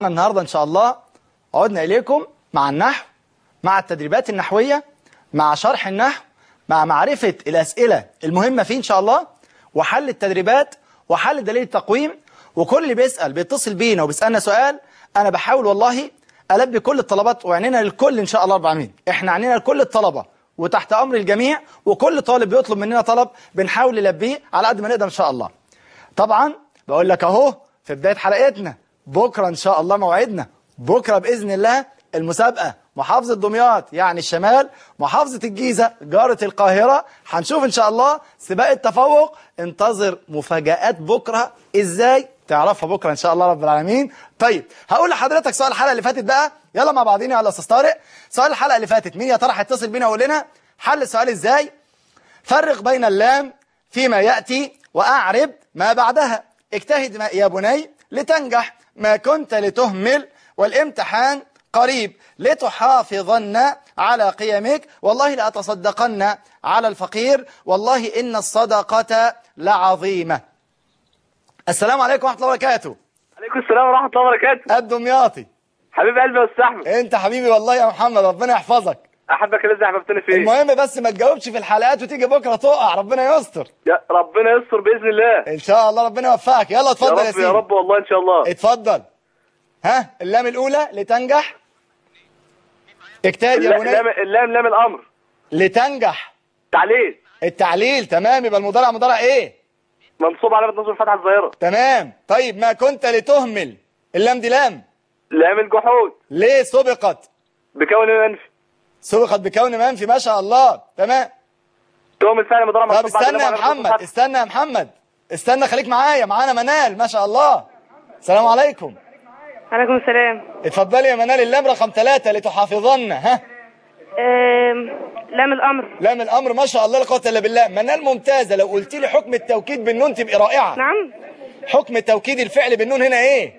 النهاردة إن شاء الله عدنا إليكم مع النحو مع التدريبات النحوية مع شرح النحو مع معرفة الأسئلة المهمة فيه إن شاء الله وحل التدريبات وحل دليل التقويم وكل اللي بيسأل بيتصل بينا وبيسألنا سؤال أنا بحاول والله ألبي كل الطلبات وعنينا للكل إن شاء الله رب العالمين إحنا عنينا لكل الطلبة وتحت أمر الجميع وكل طالب بيطلب مننا طلب بنحاول نلبيه على قد ما نقدر إن شاء الله طبعا بقول لك أهو في بداية حلقتنا بكرة إن شاء الله موعدنا بكرة بإذن الله المسابقة محافظة دمياط يعني الشمال محافظة الجيزة جارة القاهرة هنشوف إن شاء الله سباق التفوق انتظر مفاجآت بكرة إزاي تعرفها بكرة إن شاء الله رب العالمين طيب هقول لحضرتك سؤال الحلقة اللي فاتت بقى يلا مع بعضينا يلا أستاذ طارق سؤال الحلقة اللي فاتت مين يا ترى هيتصل بينا ويقول لنا حل السؤال إزاي فرق بين اللام فيما يأتي وأعرب ما بعدها اجتهد ما يا بني لتنجح ما كنت لتهمل والامتحان قريب لتحافظن على قيمك والله لأتصدقن على الفقير والله إن الصدقة لعظيمة السلام عليكم ورحمة الله وبركاته عليكم السلام ورحمة الله وبركاته الدمياطي حبيب قلبي يا أستاذ أحمد انت حبيبي والله يا محمد ربنا يحفظك أحبك الذي أحببتني فيه المهم بس ما تجاوبش في الحلقات وتيجي بكرة تقع ربنا يستر يا ربنا يستر بإذن الله ان شاء الله ربنا يوفقك يلا يا اتفضل يا رب سيدي يا رب والله إن شاء الله اتفضل ها اللام الأولى لتنجح اجتهد يا اللام بني اللام اللام لام الأمر لتنجح تعليل التعليل تمام يبقى المضارع مضارع ايه منصوب علامة نصب الفتحة الظاهرة تمام طيب ما كنت لتهمل اللام دي لام لام الجحود ليه سبقت بكون منفي سبقت بكون منفي ما شاء الله تمام توم الفعل مضارع طب منصوب بعد استنى يا لام علامة نصب محمد الفتحة. استنى يا محمد استنى خليك معايا معانا منال ما شاء الله السلام عليكم عليكم السلام اتفضلي يا منال اللام رقم ثلاثة لتحافظن ها آم، لام الأمر لام الامر ما شاء الله لا قوه الا بالله منال ممتازه لو قلت لي حكم التوكيد بالنون تبقي رائعه نعم حكم توكيد الفعل بالنون هنا ايه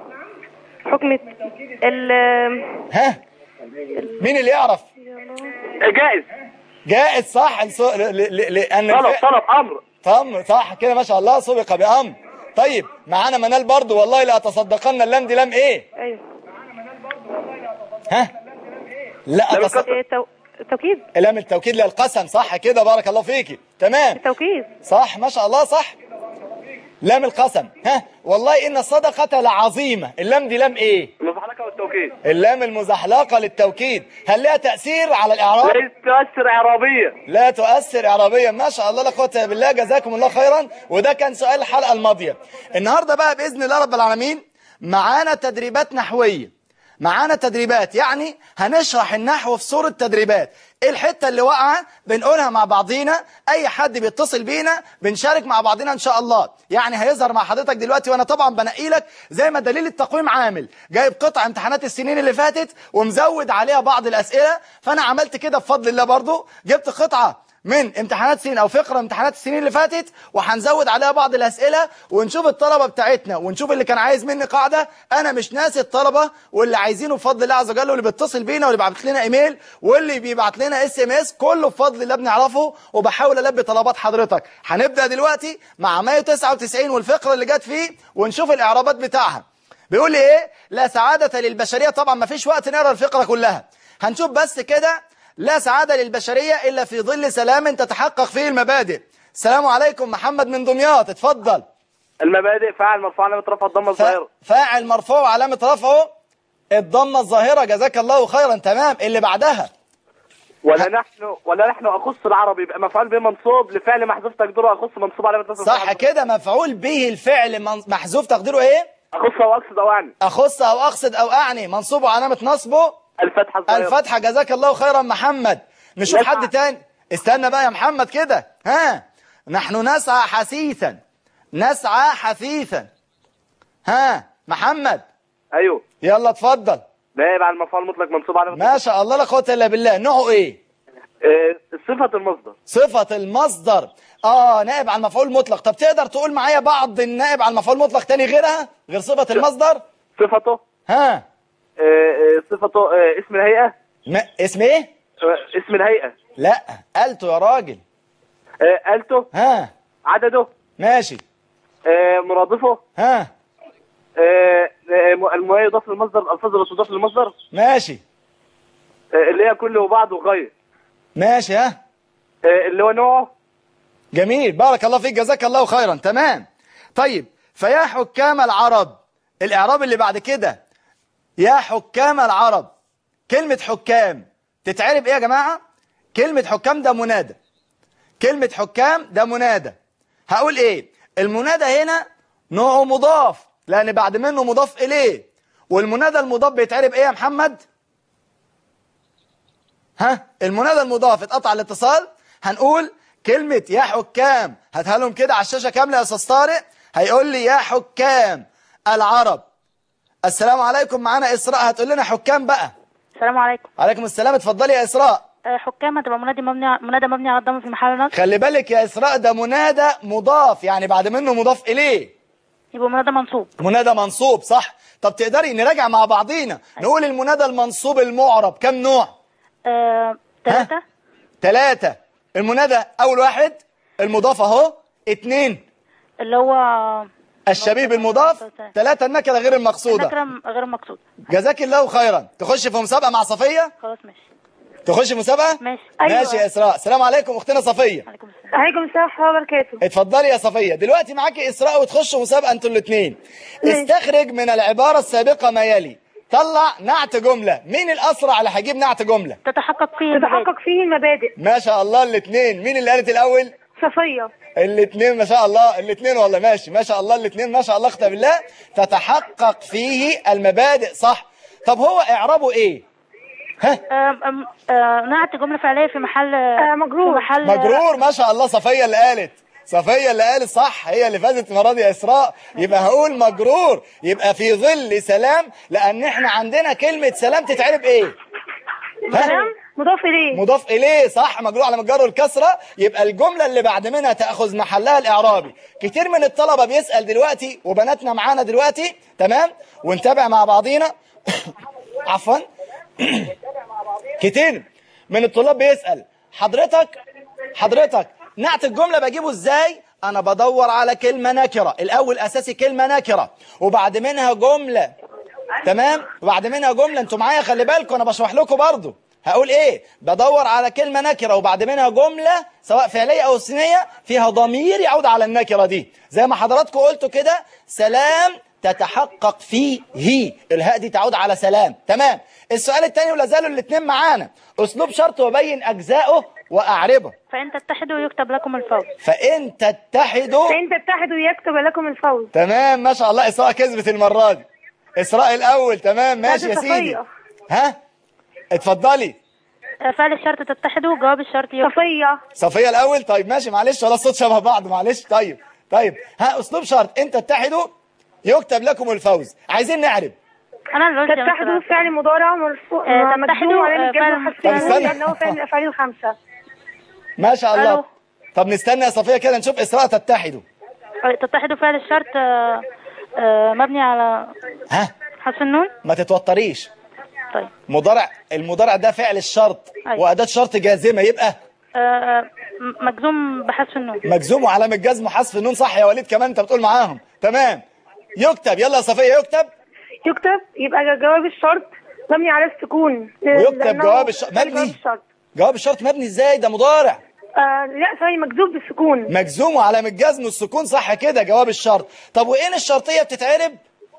حكم ال ها مين اللي يعرف جائز جائز صح الص- ل- ل- لان طلب الفعل طلب أمر طم صح كده ما شاء الله سبق بامر طيب معانا منال برضو والله لا اتصدقن اللام دي لام ايه ايوه ها لا لام أتص... القسم. إيه، تو... توكيد لام التوكيد للقسم صح كده بارك الله فيكي تمام توكيد صح ما شاء الله صح لام القسم ها والله ان الصدقه لعظيمه اللام دي لام ايه المزحلقة والتوكيد اللام المزحلقه للتوكيد هل لها تاثير على الاعراب ليس تؤثر إعرابية لا تؤثر اعرابيا ما شاء الله لا قوه الا بالله جزاكم الله خيرا وده كان سؤال الحلقه الماضيه النهارده بقى باذن الله رب العالمين معانا تدريبات نحويه معانا تدريبات يعني هنشرح النحو في صورة تدريبات ايه الحتة اللي واقعة بنقولها مع بعضينا اي حد بيتصل بينا بنشارك مع بعضينا ان شاء الله يعني هيظهر مع حضرتك دلوقتي وانا طبعا بنقي لك زي ما دليل التقويم عامل جايب قطع امتحانات السنين اللي فاتت ومزود عليها بعض الاسئلة فانا عملت كده بفضل الله برضو جبت قطعة من امتحانات سنين او فقره امتحانات السنين اللي فاتت وهنزود عليها بعض الاسئله ونشوف الطلبه بتاعتنا ونشوف اللي كان عايز مني قاعده انا مش ناسي الطلبه واللي عايزينه بفضل الله عز وجل واللي بيتصل بينا واللي بيبعت لنا ايميل واللي بيبعت لنا اس ام اس كله بفضل الله بنعرفه وبحاول البي طلبات حضرتك هنبدا دلوقتي مع 199 والفقره اللي جت فيه ونشوف الاعرابات بتاعها بيقول لي ايه لا سعاده للبشريه طبعا ما فيش وقت نقرا الفقره كلها هنشوف بس كده لا سعادة للبشرية إلا في ظل سلام تتحقق فيه المبادئ السلام عليكم محمد من دمياط اتفضل المبادئ فاعل مرفوع علامة رفع الضمة فا- الظاهرة فاعل مرفوع علامة رفعه الضمة الظاهرة جزاك الله خيرا تمام اللي بعدها ولا نحن ولا نحن أخص العربي يبقى مفعول به منصوب لفعل محذوف تقديره أخص منصوب علامة نصب صح الفتحة. كده مفعول به الفعل من- محذوف تقديره ايه أخص أو أقصد أو أعني أخص أو أقصد أو أعني منصوب علامة نصبه الفتحة الظاهرة الفتحة جزاك الله خيرا محمد نشوف نسعى. حد تاني استنى بقى يا محمد كده ها نحن نسعى حثيثا نسعى حثيثا ها محمد أيوه يلا اتفضل نائب عن المفعول المطلق منصوب علامة ما شاء الله لا قوه الا بالله نوعه ايه آه، صفة المصدر صفة المصدر اه نائب عن المفعول المطلق طب تقدر تقول معايا بعض النائب عن المفعول المطلق تاني غيرها غير صفة المصدر صفته ها آه، آه، صفته آه، اسم الهيئة ما اسم ايه آه، اسم الهيئة لا قالته يا راجل آه، آلته ها عدده ماشي آه، مرادفه ها آه، آه، الماء يضاف للمصدر الالفاظ اللي تضاف للمصدر ماشي آه، اللي هي كل وبعض وغير ماشي ها آه، اللي هو نوعه جميل بارك الله فيك جزاك الله خيرا تمام طيب فيا حكام العرب الإعراب اللي بعد كده يا حكام العرب كلمة حكام تتعرب إيه يا جماعة كلمة حكام ده منادى كلمة حكام ده منادى هقول إيه المنادى هنا نوعه مضاف لأن بعد منه مضاف إليه والمنادى المضاف بيتعرب إيه يا محمد ها المنادى المضاف اتقطع الاتصال هنقول كلمة يا حكام هاتها لهم كده على الشاشة كاملة يا أستاذ طارق هيقول لي يا حكام العرب السلام عليكم معانا إسراء هتقول لنا حكام بقى السلام عليكم عليكم السلام اتفضلي يا إسراء آه، حكام هتبقى منادي مبني منادى مبني على الضم في محل نصب خلي بالك يا إسراء ده منادى مضاف يعني بعد منه مضاف إليه يبقى منادى منصوب منادى منصوب صح طب تقدري نراجع مع بعضينا نقول المنادى المنصوب المعرب كم نوع آه، ثلاثة ثلاثة المنادى أول واحد المضاف أهو اتنين اللي هو الشبيب المضاف ثلاثة النكرة غير المقصودة نكرة غير مقصود جزاك الله خيرا تخش في مسابقة مع صفية خلاص ماشي تخش مسابقة ماشي ماشي يا إسراء السلام عليكم أختنا صفية عليكم السلام عليكم السلام ورحمة الله وبركاته اتفضلي يا صفية دلوقتي معاكي إسراء وتخشوا مسابقة انتوا الاثنين استخرج من العبارة السابقة ما يلي طلع نعت جملة مين الأسرع اللي هيجيب نعت جملة تتحقق فيه المبادئ. تتحقق فيه المبادئ ما شاء الله الاثنين مين اللي قالت الأول صفية الاثنين ما شاء الله الاثنين والله ماشي ما شاء الله الاثنين ما شاء الله اختها بالله تتحقق فيه المبادئ صح طب هو اعرابه ايه ها آم، آم، آه، نعت جملة فعلية في محل آه، مجرور. في محل مجرور ما شاء الله صفية اللي قالت صفية اللي قالت صح هي اللي فازت المرة دي يا إسراء يبقى هقول مجرور يبقى في ظل سلام لأن احنا عندنا كلمة سلام تتعرب ايه سلام مضاف إليه مضاف إليه صح مجرور على مجره الكسرة يبقى الجملة اللي بعد منها تأخذ محلها الإعرابي كتير من الطلبة بيسأل دلوقتي وبناتنا معانا دلوقتي تمام ونتابع مع بعضينا عفوا كتير من الطلاب بيسأل حضرتك حضرتك نعت الجملة بجيبه ازاي انا بدور على كلمة نكرة الاول اساسي كلمة نكرة وبعد منها جملة تمام وبعد منها جملة انتوا معايا خلي بالكم انا بشرح لكم برضو هقول ايه بدور على كلمة نكرة وبعد منها جملة سواء فعلية او اسمية فيها ضمير يعود على النكرة دي زي ما حضراتكم قلتوا كده سلام تتحقق فيه هي الهاء دي تعود على سلام تمام السؤال الثاني ولا زالوا الاثنين معانا اسلوب شرط وبين اجزائه واعربه فإن تتحدوا يكتب لكم الفوز فان تتحدوا فإن تتحدوا يكتب لكم الفوز تمام ما شاء الله اسراء كسبت المره دي اسراء الاول تمام ماشي يا بعد سيدي صفية. ها اتفضلي آه، فعل الشرط تتحدوا جواب الشرط يكتب صفية صفية الأول طيب ماشي معلش ولا الصوت شبه بعض معلش طيب طيب ها أسلوب شرط أنت تتحدوا يكتب لكم الفوز عايزين نعرب أنا اللي قلت يا تتحدوا مستر فعل مضارع مرفوع آه، مجزوم تتحدوا، على آه، فعل- الجزم طب استنى. لأنه فعل الأفعال الخمسة ما شاء الله ألو. طب نستنى يا صفية كده نشوف إسراء تتحدوا آه، تتحدوا فعل الشرط آه، آه، مبني على ها حذف النون ما تتوتريش طيب مضارع المضارع ده فعل الشرط أيوة. وأداة شرط جازمة يبقى آه، آه، م- مجزوم بحذف النون مجزوم وعلامة جزم وحذف النون صح يا وليد كمان أنت بتقول معاهم تمام يكتب يلا يا صفية يكتب يكتب يبقى جواب الشرط مبني على السكون ويكتب لأنه جواب الش- فعل مبني. جواب الشرط جواب الشرط مبني إزاي ده مضارع آه لا ثاني مكذوب بالسكون مجزوم وعلامة جزم والسكون صح كده جواب الشرط طب وإن الشرطية بتتعرب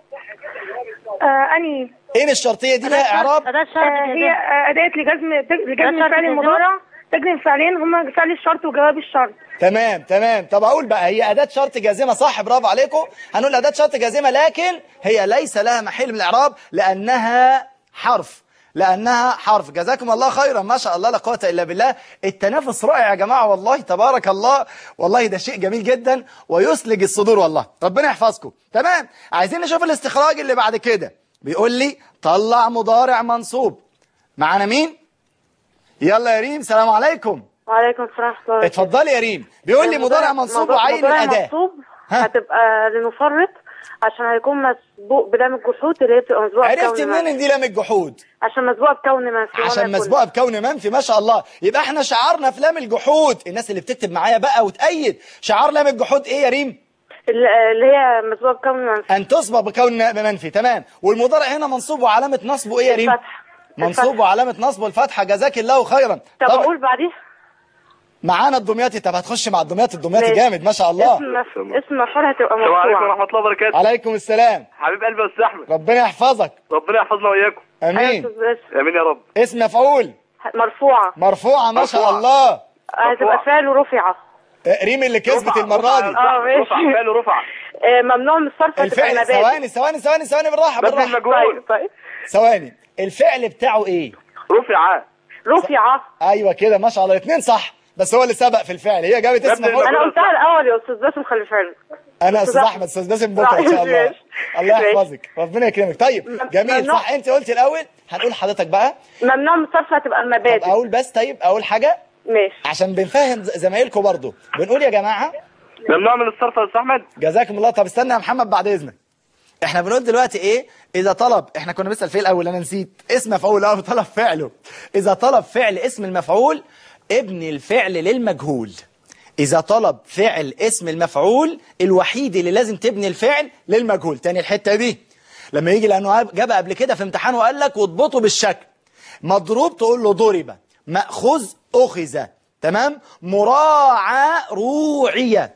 آه أني إن الشرطية دي لها إعراب أداة شرط آه هي جزاء. آه أداة لجزم لجزم شرط فعل جزم. المضارع تجزم فعلين هما فعل الشرط وجواب الشرط تمام تمام طب اقول بقى هي اداه شرط جازمه صح برافو عليكم هنقول اداه شرط جازمه لكن هي ليس لها محل من الاعراب لانها حرف لانها حرف جزاكم الله خيرا ما شاء الله لا قوه الا بالله التنافس رائع يا جماعه والله تبارك الله والله ده شيء جميل جدا ويسلج الصدور والله ربنا يحفظكم تمام عايزين نشوف الاستخراج اللي بعد كده بيقول لي طلع مضارع منصوب معانا مين يلا يا ريم سلام عليكم وعليكم السلام ورحمة الله وبركاته. اتفضلي يا ريم بيقول لي مضارع منصوب موضوع- وعين مضارع الأداة منصوب ها؟ هتبقى لنفرط عشان هيكون مسبوق بلام الجحود اللي هي بتبقى مسبوقة عرفت بكون منين منفي. ان دي لام الجحود عشان مسبوقة بكون منفي عشان وما يكون. مسبوقه بكون منفي ما شاء الله يبقى احنا شعارنا في لام الجحود الناس اللي بتكتب معايا بقى وتأيد شعار لام الجحود ايه يا ريم اللي اللي هي مسبوقة بكون منفي ان تسبق بكون منفي تمام والمضارع هنا منصوب وعلامه نصبه ايه يا ريم الفتح منصوب الفتح. وعلامه نصبه الفتحه جزاك الله خيرا طب طب اقول بعديه معانا الدمياطي طب هتخش مع الدمياطي الدمياطي ماشي. جامد ما شاء الله اسم مف... اسم مفعول هتبقى السلام عليكم مرفوعة ورحمه الله وبركاته عليكم السلام حبيب قلبي يا استاذ احمد ربنا يحفظك ربنا يحفظنا واياكم أيوة امين أستاذ باسم. امين يا رب اسم مفعول مرفوعة مرفوعه ما شاء مرفوعة. الله هتبقى مرفوعة. فعل ورفعة ريم اللي كسبت رفع- المره دي رفع- آه، ماشي. رفع فعل رفع آه، ممنوع من الصرف هتبقى الفعل المبادئ ثواني ثواني ثواني ثواني بالراحه مبني بالراحه المجهول طيب طيب ثواني الفعل بتاعه ايه رفع رفعة ايوه كده ما شاء الله الاثنين صح بس هو اللي سبق في الفعل هي جابت اسم مبني مفعول انا المجهول. قلتها الاول يا استاذ باسم خلي بالك انا استاذ احمد استاذ باسم بكره ان شاء الله ماشي. الله ماشي. يحفظك ربنا يكرمك طيب جميل ممنوع. صح انت قلت الاول هنقول حضرتك بقى ممنوع من الصرف هتبقى طب المبادئ اقول بس طيب اول حاجه ماشي عشان بنفهم ز- زمايلكم برضو بنقول يا جماعه ممنوع من الصرف يا استاذ احمد جزاكم الله طب استنى يا محمد بعد اذنك احنا بنقول دلوقتي ايه اذا طلب احنا كنا بنسال فيه الاول انا نسيت اسم مفعول اه طلب فعله اذا طلب فعل اسم المفعول ابن الفعل للمجهول اذا طلب فعل اسم المفعول الوحيد اللي لازم تبني الفعل للمجهول تاني الحته دي لما يجي لانه جاب قبل كده في امتحان وقال لك واضبطه بالشكل مضروب تقول له ضرب ماخوذ اخذ تمام مراعى روعيه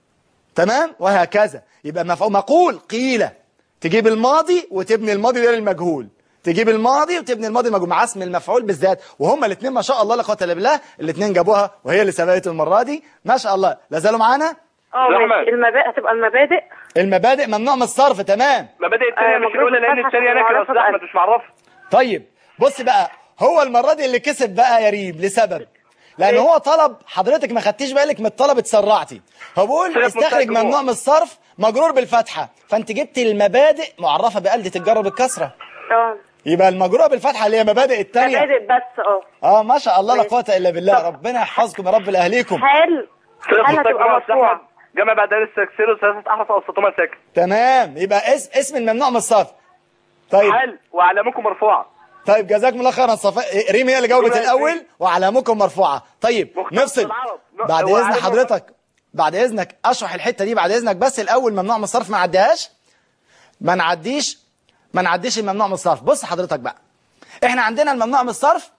تمام وهكذا يبقى مفعول مقول قيل تجيب الماضي وتبني الماضي ده للمجهول تجيب الماضي وتبني الماضي المجهول مع اسم المفعول بالذات وهما الاثنين ما شاء الله لا قوه الا بالله الاثنين جابوها وهي اللي سبقت المره دي ما شاء الله لا زالوا معانا اه أحمد. ماشي المبادئ هتبقى المبادئ المبادئ ممنوع من الصرف تمام مبادئ الثانيه آه، مش مبروك الاولى لان الفتحة الثانيه عشان نكره يا معرفة استاذ بقى. احمد مش معرفه طيب بص بقى هو المره دي اللي كسب بقى يا ريم لسبب لان هو طلب حضرتك ما خدتيش بالك من الطلب اتسرعتي هو بيقول صرف استخرج منتهى الجموع. ممنوع من الصرف مجرور بالفتحه فانت جبت المبادئ معرفه بقلده تتجرب الكسره اه يبقى المجروره بالفتحه اللي هي مبادئ الثانيه مبادئ بس اه اه ما شاء الله لا ماشي. قوه الا بالله ربنا يحفظكم يا رب لاهليكم حال صرف حال منتهى هتبقى الجموع يا استاذ مرفوعة احمد جمع بعد ذلك تكسيره ثلاثه احرف اوسطهما ساكن تمام يبقى اس اسم الممنوع من الصرف طيب حال واعلامكم مرفوعه طيب جزاكم الله خيرا صفاء ريم هي اللي جاوبت شكرا يا الاول سيدي. وعلامكم مرفوعه طيب مختص نفصل العرب. بعد هو اذن عالم حضرتك بعد اذنك اشرح الحته دي بعد اذنك بس الاول ممنوع من الصرف ما عديهاش ما نعديش ما نعديش الممنوع من الصرف بص حضرتك بقى احنا عندنا الممنوع من الصرف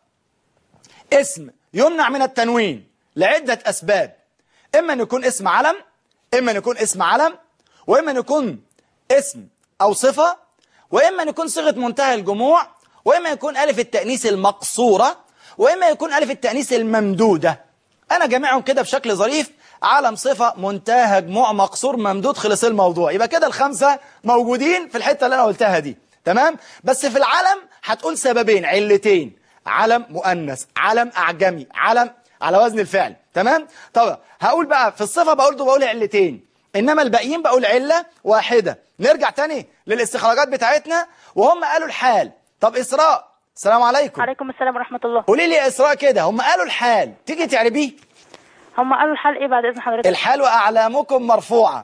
اسم يمنع من التنوين لعدة أسباب إما أن يكون اسم علم إما أن يكون اسم علم وإما أن يكون اسم أو صفة وإما أن يكون صيغة منتهى الجموع وإما يكون ألف التأنيث المقصورة وإما يكون ألف التأنيث الممدودة أنا جامعهم كده بشكل ظريف علم صفة منتهى جموع مقصور ممدود خلص الموضوع يبقى كده الخمسة موجودين في الحتة اللي أنا قلتها دي تمام بس في العلم هتقول سببين علتين علم مؤنث علم أعجمي علم على وزن الفعل تمام طب هقول بقى في الصفة بقول بقول علتين إنما الباقيين بقول علة واحدة نرجع تاني للاستخراجات بتاعتنا وهم قالوا الحال طب إسراء السلام عليكم عليكم السلام ورحمة الله قولي لي يا إسراء كده هم قالوا الحال تيجي تعربيه هم قالوا الحال ايه بعد اذن حضرتك الحال وأعلامكم مرفوعة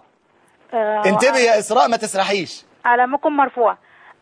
آه انتبهي يا إسراء ما تسرحيش اعلامكم مرفوع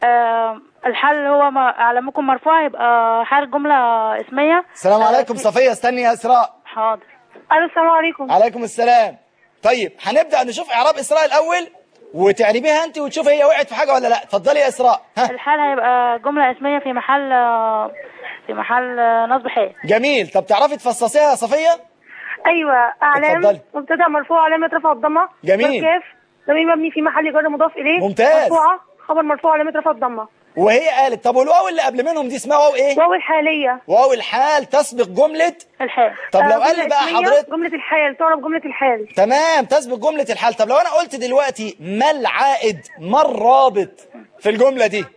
آه الحال هو ما اعلامكم مرفوع يبقى حال جملة اسمية السلام آه، عليكم في- صفية استني يا إسراء حاضر الو السلام عليكم عليكم السلام طيب هنبدأ نشوف إعراب إسراء الأول وتعربيها أنت وتشوفي هي وقعت في حاجة ولا لا اتفضلي يا إسراء ها الحال هيبقى جملة اسمية في محل آه، في محل آه، نصب حال جميل طب تعرفي تفصصيها يا صفية ايوه اعلام اتفضلي. مبتدا مرفوع علامه رفع الضمه جميل. والكاف ضمير مبني في محل جر مضاف اليه ممتاز. مرفوعه خبر مرفوع علامه رفع الضمه وهي قالت طب والواو اللي قبل منهم دي اسمها واو ايه واو الحاليه واو الحال تسبق جملة الحال طب لو آه، قال لي جملة بقى اسمية، حضرتك جمله الحال تعرف جمله الحال تمام تسبق جملة الحال طب لو انا قلت دلوقتي ما العائد ما الرابط في الجملة دي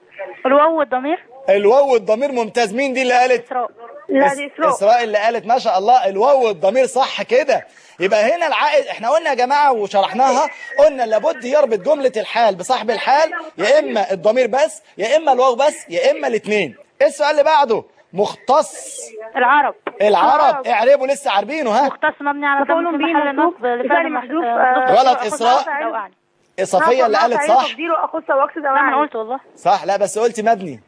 الواو والضمير الواو والضمير ممتاز مين دي اللي قالت إسراء لا دي اسراء إسراء اللي قالت ما شاء الله الواو والضمير صح كده يبقى هنا العائد احنا قلنا يا جماعة وشرحناها قلنا لابد يربط جملة الحال بصاحب الحال يا إما الضمير بس يا إما الواو بس يا إما الاثنين ايه السؤال اللي بعده مختص العرب العرب اعربوا لسه عاربينه ها مختص مبني على مفعول ضم في به محل منصوب نصب لفعل بفعل مح- محذوف، آه، آه، مختص غلط وأخذ إسراء. رفع أو أعني. صفية اللي قالت صح تقديره اخص واقصد لا ما انا اوعى قلت والله صح لا بس قلت مبني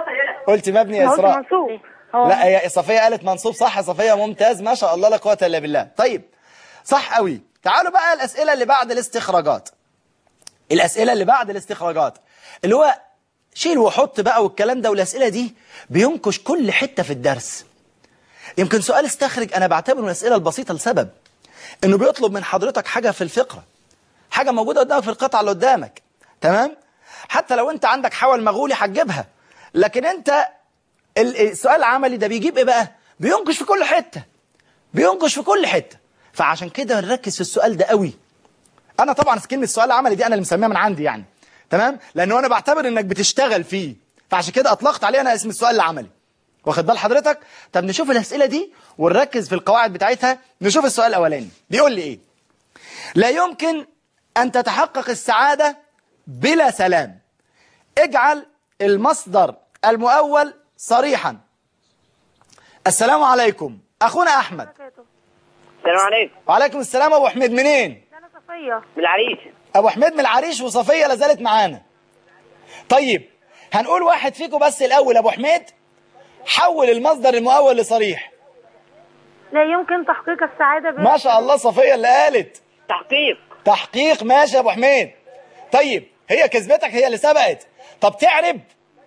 قلت مبني يا قلت إسراء منصوب إيه؟ هو لا هي صفية قالت منصوب صح يا صفية ممتاز ما شاء الله لا قوة إلا بالله طيب صح قوي تعالوا بقى الأسئلة اللي بعد الاستخراجات الأسئلة اللي بعد الاستخراجات اللي هو شيل وحط بقى والكلام ده والأسئلة دي بينكش كل حتة في الدرس يمكن سؤال استخرج أنا بعتبره من الأسئلة البسيطة لسبب إنه بيطلب من حضرتك حاجة في الفقرة حاجة موجودة قدامك في القطعة اللي قدامك تمام حتى لو أنت عندك حول مغولي هتجيبها لكن أنت ال- السؤال العملي ده بيجيب إيه بقى بينكش في كل حتة بينكش في كل حتة فعشان كده نركز في السؤال ده قوي انا طبعا كلمه السؤال العملي دي انا اللي مسميها من عندي يعني تمام لانه انا بعتبر انك بتشتغل فيه فعشان كده اطلقت عليه انا اسم السؤال العملي واخد بال حضرتك طب نشوف الاسئله دي ونركز في القواعد بتاعتها نشوف السؤال الاولاني بيقول لي ايه لا يمكن ان تتحقق السعاده بلا سلام اجعل المصدر المؤول صريحا السلام عليكم اخونا احمد السلام عليكم وعليكم السلام ابو حميد منين انا صفيه من العريش ابو حميد من العريش وصفيه لازالت معانا طيب هنقول واحد فيكم بس الاول ابو حميد حول المصدر المؤول لصريح لا يمكن تحقيق السعاده بلا ما شاء الله صفيه اللي قالت تحقيق تحقيق ماشي يا ابو حميد طيب هي كسبتك هي اللي سبقت طب تعرب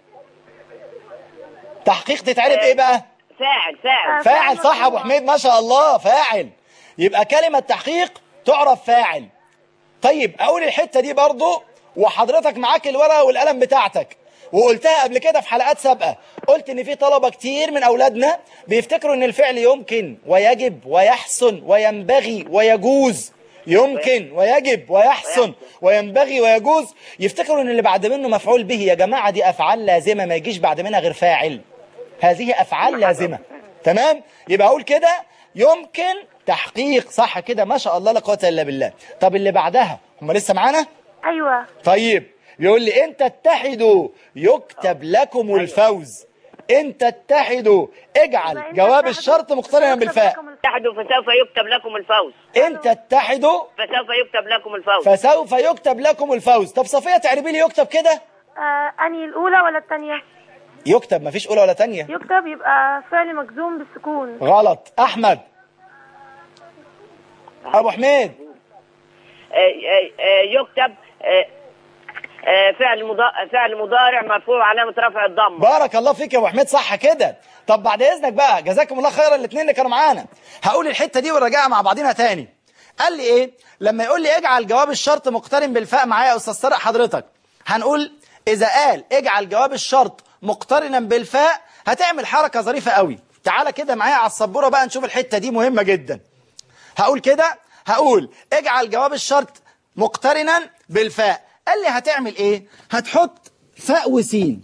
تحقيق تتعرب ايه بقى فاعل فاعل فاعل صح يا ابو حميد ما شاء الله فاعل يبقى كلمة تحقيق تعرف فاعل طيب اقول الحتة دي برضو وحضرتك معاك الورقة والقلم بتاعتك وقلتها قبل كده في حلقات سابقة قلت ان في طلبة كتير من اولادنا بيفتكروا ان الفعل يمكن ويجب ويحسن وينبغي ويجوز يمكن ويجب ويحسن وينبغي ويجوز يفتكروا ان اللي بعد منه مفعول به يا جماعة دي افعال لازمة ما يجيش بعد منها غير فاعل هذه أفعال لازمة تمام يبقى أقول كده يمكن تحقيق صح كده ما شاء الله لا قوة إلا بالله طب اللي بعدها هم لسه معانا ايوه طيب يقول لي إن تتحدوا يكتب لكم الفوز إن تتحدوا اجعل جواب الشرط مقترنا بالفاء اتحدوا فسوف يكتب لكم الفوز إن تتحدوا فسوف يكتب لكم الفوز فسوف يكتب لكم الفوز طب صفية تعربي لي يكتب كده آه اني الاولى ولا الثانيه يكتب مفيش أولى ولا تانية يكتب يبقى فعل مجزوم بالسكون غلط أحمد أبو حميد آه، آه، آه، يكتب آه، آه، فعل مضا- فعل مضارع مرفوع علامة رفع الضمة بارك الله فيك يا ابو حميد صح كده طب بعد اذنك بقى جزاكم الله خيرا الاثنين اللي كانوا معانا هقول الحته دي ونراجعها مع بعضينا تاني قال لي ايه لما يقول لي اجعل جواب الشرط مقترن بالفاء معايا يا استاذ طارق حضرتك هنقول اذا قال اجعل جواب الشرط مقترنا بالفاء هتعمل حركه ظريفه قوي تعالى كده معايا على السبوره بقى نشوف الحته دي مهمه جدا هقول كده هقول اجعل جواب الشرط مقترنا بالفاء قال لي هتعمل ايه هتحط فاء وسين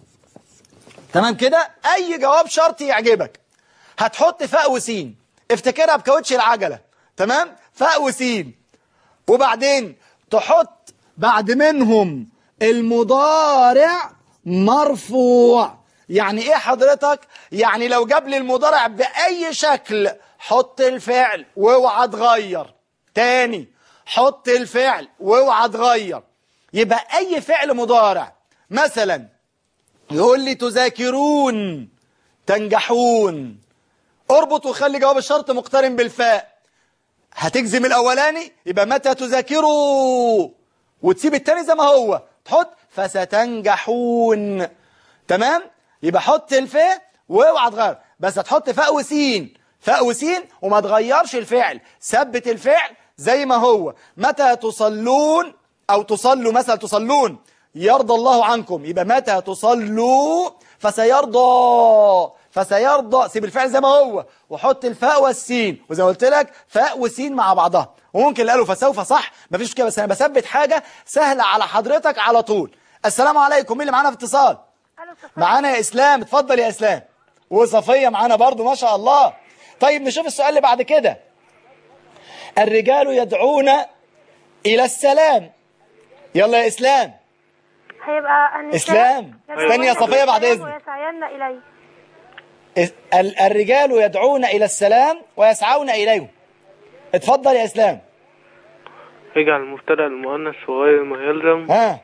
تمام كده اي جواب شرطي يعجبك هتحط فاء وسين افتكرها بكاوتش العجله تمام فاء وسين وبعدين تحط بعد منهم المضارع مرفوع يعني ايه حضرتك يعني لو جاب لي المضارع باي شكل حط الفعل واوعى تغير تاني حط الفعل واوعى تغير يبقى اي فعل مضارع مثلا يقول لي تذاكرون تنجحون اربط وخلي جواب الشرط مقترن بالفاء هتجزم الاولاني يبقى متى تذاكروا وتسيب التاني زي ما هو تحط فستنجحون تمام يبقى حط الفاء واوعى تغير بس هتحط فاء وسين فاء وسين وما تغيرش الفعل ثبت الفعل زي ما هو متى تصلون او تصلوا مثلا تصلون يرضى الله عنكم يبقى متى تصلوا فسيرضى فسيرضى سيب الفعل زي ما هو وحط الفاء والسين وزي ما قلت لك فاء وسين مع بعضها وممكن اللي قالوا فسوف صح مفيش مشكله بس انا بثبت حاجه سهله على حضرتك على طول السلام عليكم مين اللي معانا في اتصال الو صفيه معانا يا اسلام اتفضل يا اسلام وصفيه معانا برضو ما شاء الله طيب نشوف السؤال اللي بعد كده الرجال يدعون الى السلام يلا يا اسلام هيبقى النساء إسلام. استني يا صفية بعد إذنك. ويسعين اليه ال- الرجال يدعون إلى السلام ويسعون إليه اتفضل يا إسلام اجعل المبتدأ المؤنث وغير ما يلزم ها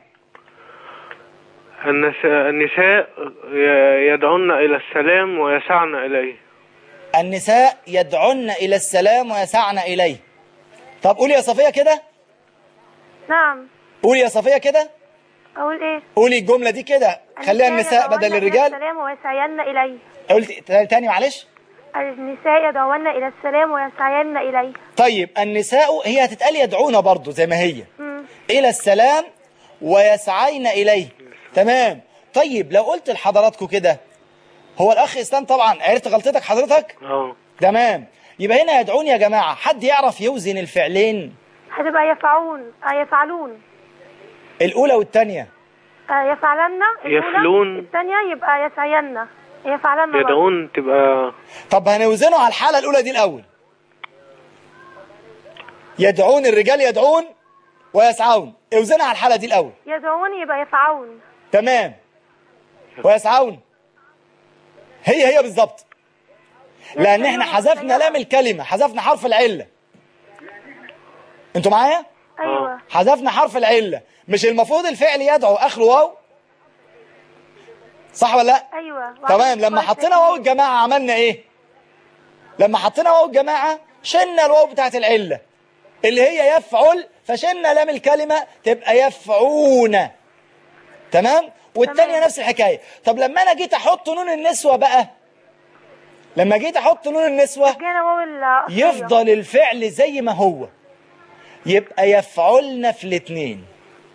النساء, النساء ي- يدعون إلى السلام ويسعن إليه النساء يدعون إلى السلام ويسعن إليه طب قولي يا صفيه كده نعم قولي يا صفيه كده اقول ايه قولي الجمله دي كده خليها النساء بدل يدعون إلى الرجال السلام ويسعين اليه قلت تاني معلش النساء يدعون الى السلام ويسعين اليه طيب النساء هي هتتقال يدعون برضو زي ما هي مم. إلى السلام ويسعين إليه تمام طيب لو قلت لحضراتكم كده هو الأخ إسلام طبعا عرفت غلطتك حضرتك اه تمام يبقى هنا يدعون يا جماعة حد يعرف يوزن الفعلين هتبقى يفعون آه يفعلون الأولى والثانية آه يفعلن الأولى، يفلون. الثانية يبقى يسعين يفعلن برضه. يدعون تبقى طب هنوزنه على الحالة الأولى دي الأول يدعون الرجال يدعون ويسعون اوزنها على الحالة دي الأول يدعون يبقى يفعون تمام ويسعون هي هي بالظبط لان احنا حذفنا لام الكلمه حذفنا حرف العله انتوا معايا ايوه حذفنا حرف العله مش المفروض الفعل يدعو اخره واو صح ولا لا ايوه تمام لما حطينا واو الجماعه عملنا ايه لما حطينا واو الجماعه شلنا الواو بتاعت العله اللي هي يفعل فشلنا لام الكلمه تبقى يفعون تمام والتانية تمام. نفس الحكايه طب لما انا جيت احط نون النسوه بقى لما جيت احط نون النسوه جينا واو الأصلية. يفضل الفعل زي ما هو يبقى يفعلن في الاثنين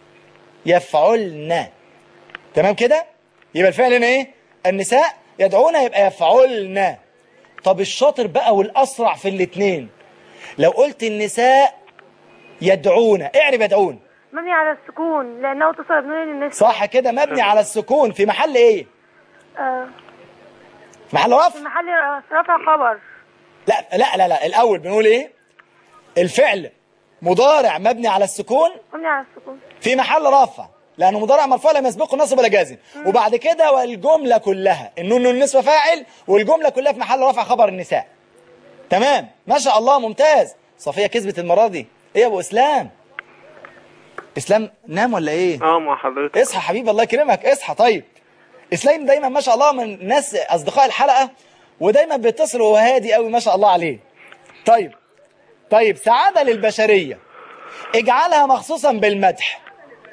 يفعلن تمام كده يبقى الفعل هنا ايه النساء يدعون يبقى يفعلن طب الشاطر بقى والاسرع في الاثنين لو قلت النساء يدعون اعرف يدعون مبني على السكون لأنه اتصل بنون النسوة صح كده مبني على السكون في محل ايه آه في محل في رفع محل رفع خبر لا لا لا لا الاول بنقول ايه الفعل مضارع مبني على السكون مبني على السكون في محل رفع لانه مضارع مرفوع لم يسبقه نصب ولا جازم وبعد كده والجمله كلها النون النسبه فاعل والجمله كلها في محل رفع خبر النساء تمام ما شاء الله ممتاز صفيه كسبت المره دي ايه يا ابو اسلام اسلام نام ولا ايه اه مع حضرتك اصحى حبيبي الله يكرمك اصحى طيب اسلام دايما ما شاء الله من ناس اصدقاء الحلقه ودايما بيتصل وهو هادي قوي ما شاء الله عليه طيب طيب سعاده للبشريه اجعلها مخصوصا بالمدح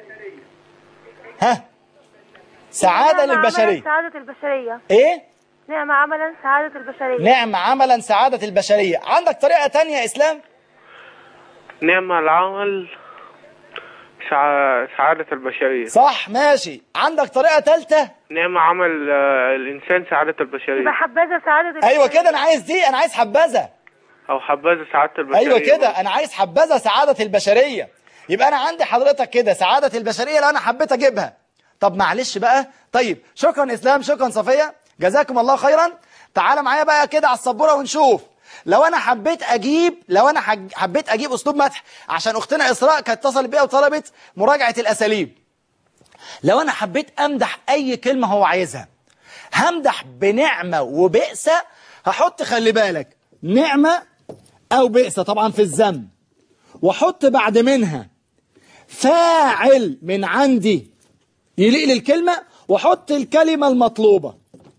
ها سعاده نعم عملا للبشريه سعادة البشرية ايه نعم عملا سعادة البشرية نعم عملا سعاده البشريه عندك طريقه تانية يا اسلام نعم العمل سع... سعادة البشرية صح ماشي عندك طريقه ثالثه نعم عمل آه، الإنسان سعادة يبقى البشرية حبذا سعادة البشرية ايوه كده انا عايز دي انا عايز حبذا أو حبذا سعادة البشرية ايوه كده انا عايز حبذا سعاده البشريه يبقى انا عندي حضرتك كده سعاده البشريه لو انا حبيت اجيبها طب معلش بقى طيب شكرا اسلام شكرا صفيه جزاكم الله خيرا تعال معايا بقى كده على السبوره ونشوف لو انا حبيت اجيب لو انا حج- حبيت اجيب اسلوب مدح عشان اختنا اسراء كانت اتصلت بيها وطلبت مراجعه الاساليب لو انا حبيت امدح اي كلمه هو عايزها همدح بنعمه وبئسه هحط خلي بالك نعمه او بئسه طبعا في الذم واحط بعد منها فاعل من عندي يليق للكلمه واحط الكلمه المطلوبه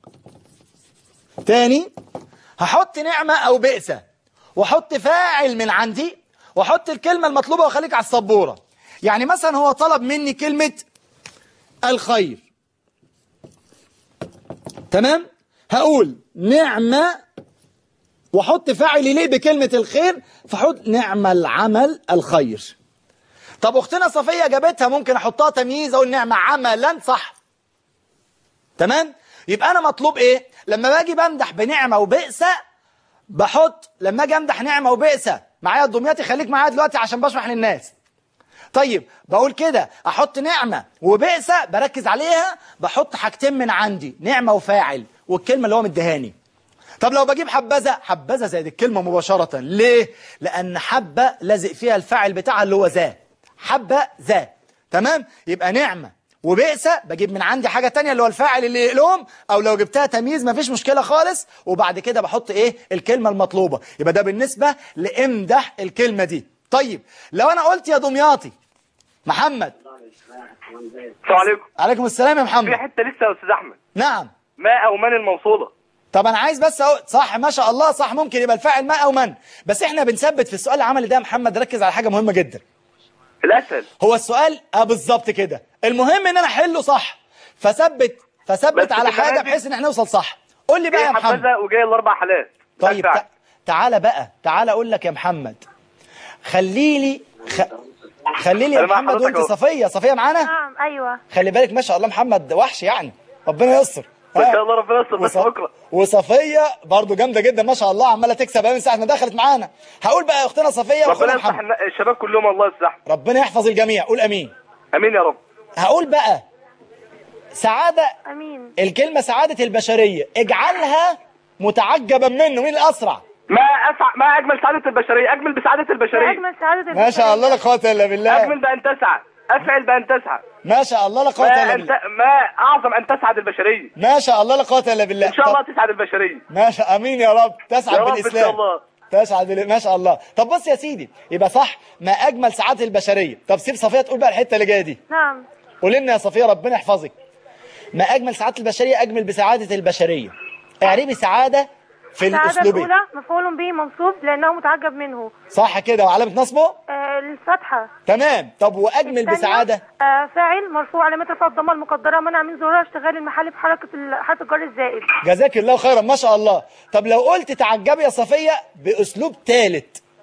تاني هحط نعمه او بئسه واحط فاعل من عندي واحط الكلمه المطلوبه واخليك على السبوره يعني مثلا هو طلب مني كلمه الخير تمام هقول نعمه واحط فاعل يليق بكلمة الخير فحط نعم العمل الخير طب اختنا صفية جابتها ممكن احطها تمييز اقول نعم عملا صح تمام يبقى انا مطلوب ايه لما باجي بمدح بنعمة وبئسة بحط لما اجي امدح نعمة وبئسة معايا الدمياطي خليك معايا دلوقتي عشان بشرح للناس طيب بقول كده احط نعمة وبئسة بركز عليها بحط حاجتين من عندي نعمة وفاعل والكلمة اللي هو مديهاني طب لو بجيب حبذا حبذا زائد الكلمة مباشرة ليه؟ لأن حبة لازق فيها الفاعل بتاعها اللي هو ذا حبة ذا تمام؟ يبقى نعمة وبئسة بجيب من عندي حاجة تانية اللي هو الفاعل اللي يقلهم أو لو جبتها تمييز مفيش مشكلة خالص وبعد كده بحط إيه؟ الكلمة المطلوبة يبقى ده بالنسبة لامدح الكلمة دي طيب لو أنا قلت يا دمياطي محمد السلام عليكم عليكم السلام يا في محمد حته لسه يا استاذ احمد نعم ما او من الموصوله طب انا عايز بس اقول صح ما شاء الله صح ممكن يبقى الفاعل ما او من بس احنا بنثبت في السؤال العملي ده يا محمد ركز على حاجه مهمه جدا الاسهل هو السؤال اه بالظبط كده المهم ان انا احله صح فثبت فثبت بس على كده حاجه عادي. بحيث ان احنا نوصل صح قول لي بقى جاي يا محمد حفظها وجاي الاربع حالات ده طيب الفعل. تع- تعالى بقى تعالى اقول لك يا محمد خلي لي خ... خلي لي يا أنا مع محمد حضرتك وانت أهو. صفيه صفيه معانا نعم ايوه خلي بالك ما شاء الله محمد وحش يعني ربنا يستر ان ها؟ شاء الله ربنا يستر بس وص- بكره وصفيه برضو جامده جدا ما شاء الله عماله تكسب أهي من ساعه ما دخلت معانا هقول بقى يا اختنا صفيه واخونا ربنا يفتح محمد النا- الشباب كلهم الله يصلح ربنا يحفظ الجميع قول امين امين يا رب هقول بقى سعاده امين الكلمه سعاده البشريه اجعلها متعجبا منه مين الاسرع ما أسع... ما اجمل سعاده البشريه اجمل بسعاده البشريه اجمل سعاده ما شاء الله لا قوه الا بالله اجمل بان تسعى افعل بان تسعى ما شاء الله لا قوه ما, الا أنت... بالله ما اعظم ان تسعد البشريه ما شاء الله لا قوه الا بالله ان شاء طب- الله تسعد البشريه ما شاء امين يا رب تسعد يا رب ان بالاسلام شاء الله تسعد بال- ما شاء الله طب بص يا سيدي يبقى صح ما اجمل سعاده البشريه طب سيب صفيه تقول بقى الحته اللي جايه دي نعم قول لنا يا صفيه ربنا يحفظك ما اجمل سعاده البشريه اجمل بسعاده البشريه اعربي سعاده في السعاده الاسلوب الاولى مفعول به منصوب لانه متعجب منه صح كده وعلامه نصبه آه الفتحه تمام طب واجمل الثانية، بسعاده آه فاعل مرفوع علامة رفع الضمه المقدره منع من ظهورها اشتغال المحل بحركه ال- حرف الجر الزائد جزاك الله خيرا ما شاء الله طب لو قلت تعجبي يا صفيه باسلوب ثالث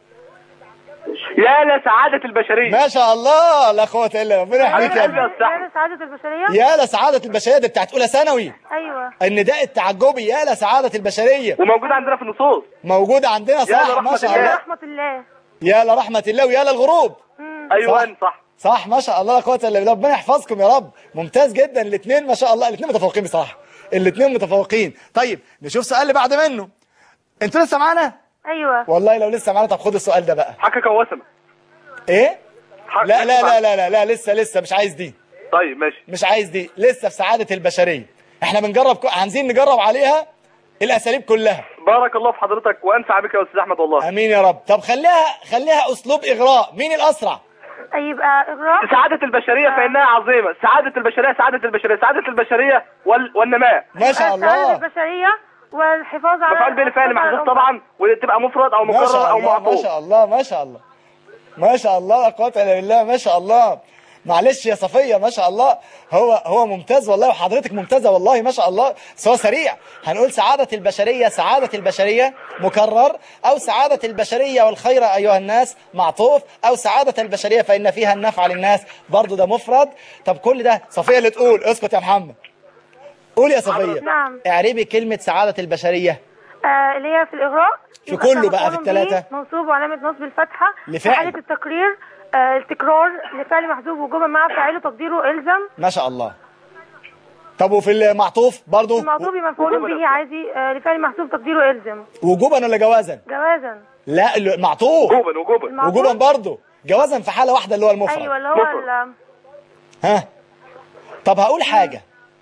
يا لسعاده البشريه ما شاء الله لا قوه الا بالله ربنا يحميك يا قلبي ابني يا أستاذ. يا سعاده البشريه يا لسعاده البشريه دي بتاعت اولى ثانوي ايوه النداء التعجبي يا لسعاده البشريه وموجود عندنا في النصوص موجود عندنا صح ما لرحمة شاء الله. الله رحمه الله يا لرحمه الله ويا للغروب مم. ايوه صح صح ما شاء الله لا قوه الا بالله ربنا يحفظكم يا رب ممتاز جدا الاثنين ما شاء الله الاثنين متفوقين بصراحه الاثنين متفوقين طيب نشوف سؤال اللي بعد منه انتوا لسه معانا ايوه والله لو لسه معانا طب خد السؤال ده بقى حكك وسمه ايه حكك لا لا لا لا لا, لا لسه لسه مش عايز دي طيب ماشي مش عايز دي لسه في سعاده البشريه احنا بنجرب كو... عايزين نجرب عليها الاساليب كلها بارك الله في حضرتك وانفع بك يا استاذ احمد والله امين يا رب طب خليها خليها اسلوب اغراء مين الاسرع يبقى اغراء سعادة البشرية فإنها عظيمة سعادة البشرية سعادة البشرية سعادة البشرية وال... والنماء ما شاء سعاده الله البشريه والحفاظ على مفعول به لفعل محذوف طبعا وتبقى مفرد أو ما مكرر شاء أو الله ما معطوف شاء الله ما شاء الله ما شاء الله لا قوه الا بالله ما شاء الله معلش يا صفيه ما شاء الله هو هو ممتاز والله وحضرتك ممتازه والله ما شاء الله بس هو سريع هنقول سعاده البشريه سعاده البشريه مكرر او سعاده البشريه والخير ايها الناس معطوف او سعاده البشريه فان فيها النفع للناس برضو ده مفرد طب كل ده صفيه اللي تقول اسكت يا محمد قول يا صفيه نعم. اعربي كلمه سعاده البشريه آه اللي هي في الإغراء في يبقى كله بقى، في مفعول به، التلاتة. منصوب وعلامة نصب الفتحة لفعل. في حالة التقرير آه التكرار لفعل محذوف وجوبا مع فاعله تقديره إلزم ما شاء الله طب وفي المعطوف برضو المعطوب مفعول به عادي آه لفعل محذوف تقديره إلزم وجوبا ولا جوازا جوازا لا المعطوف وجوبا وجوبا المعطوف وجوبا برضو جوازا في حالة واحدة اللي هو المفرد أيوة اللي هو مفرد. ال- ها طب هقول حاجة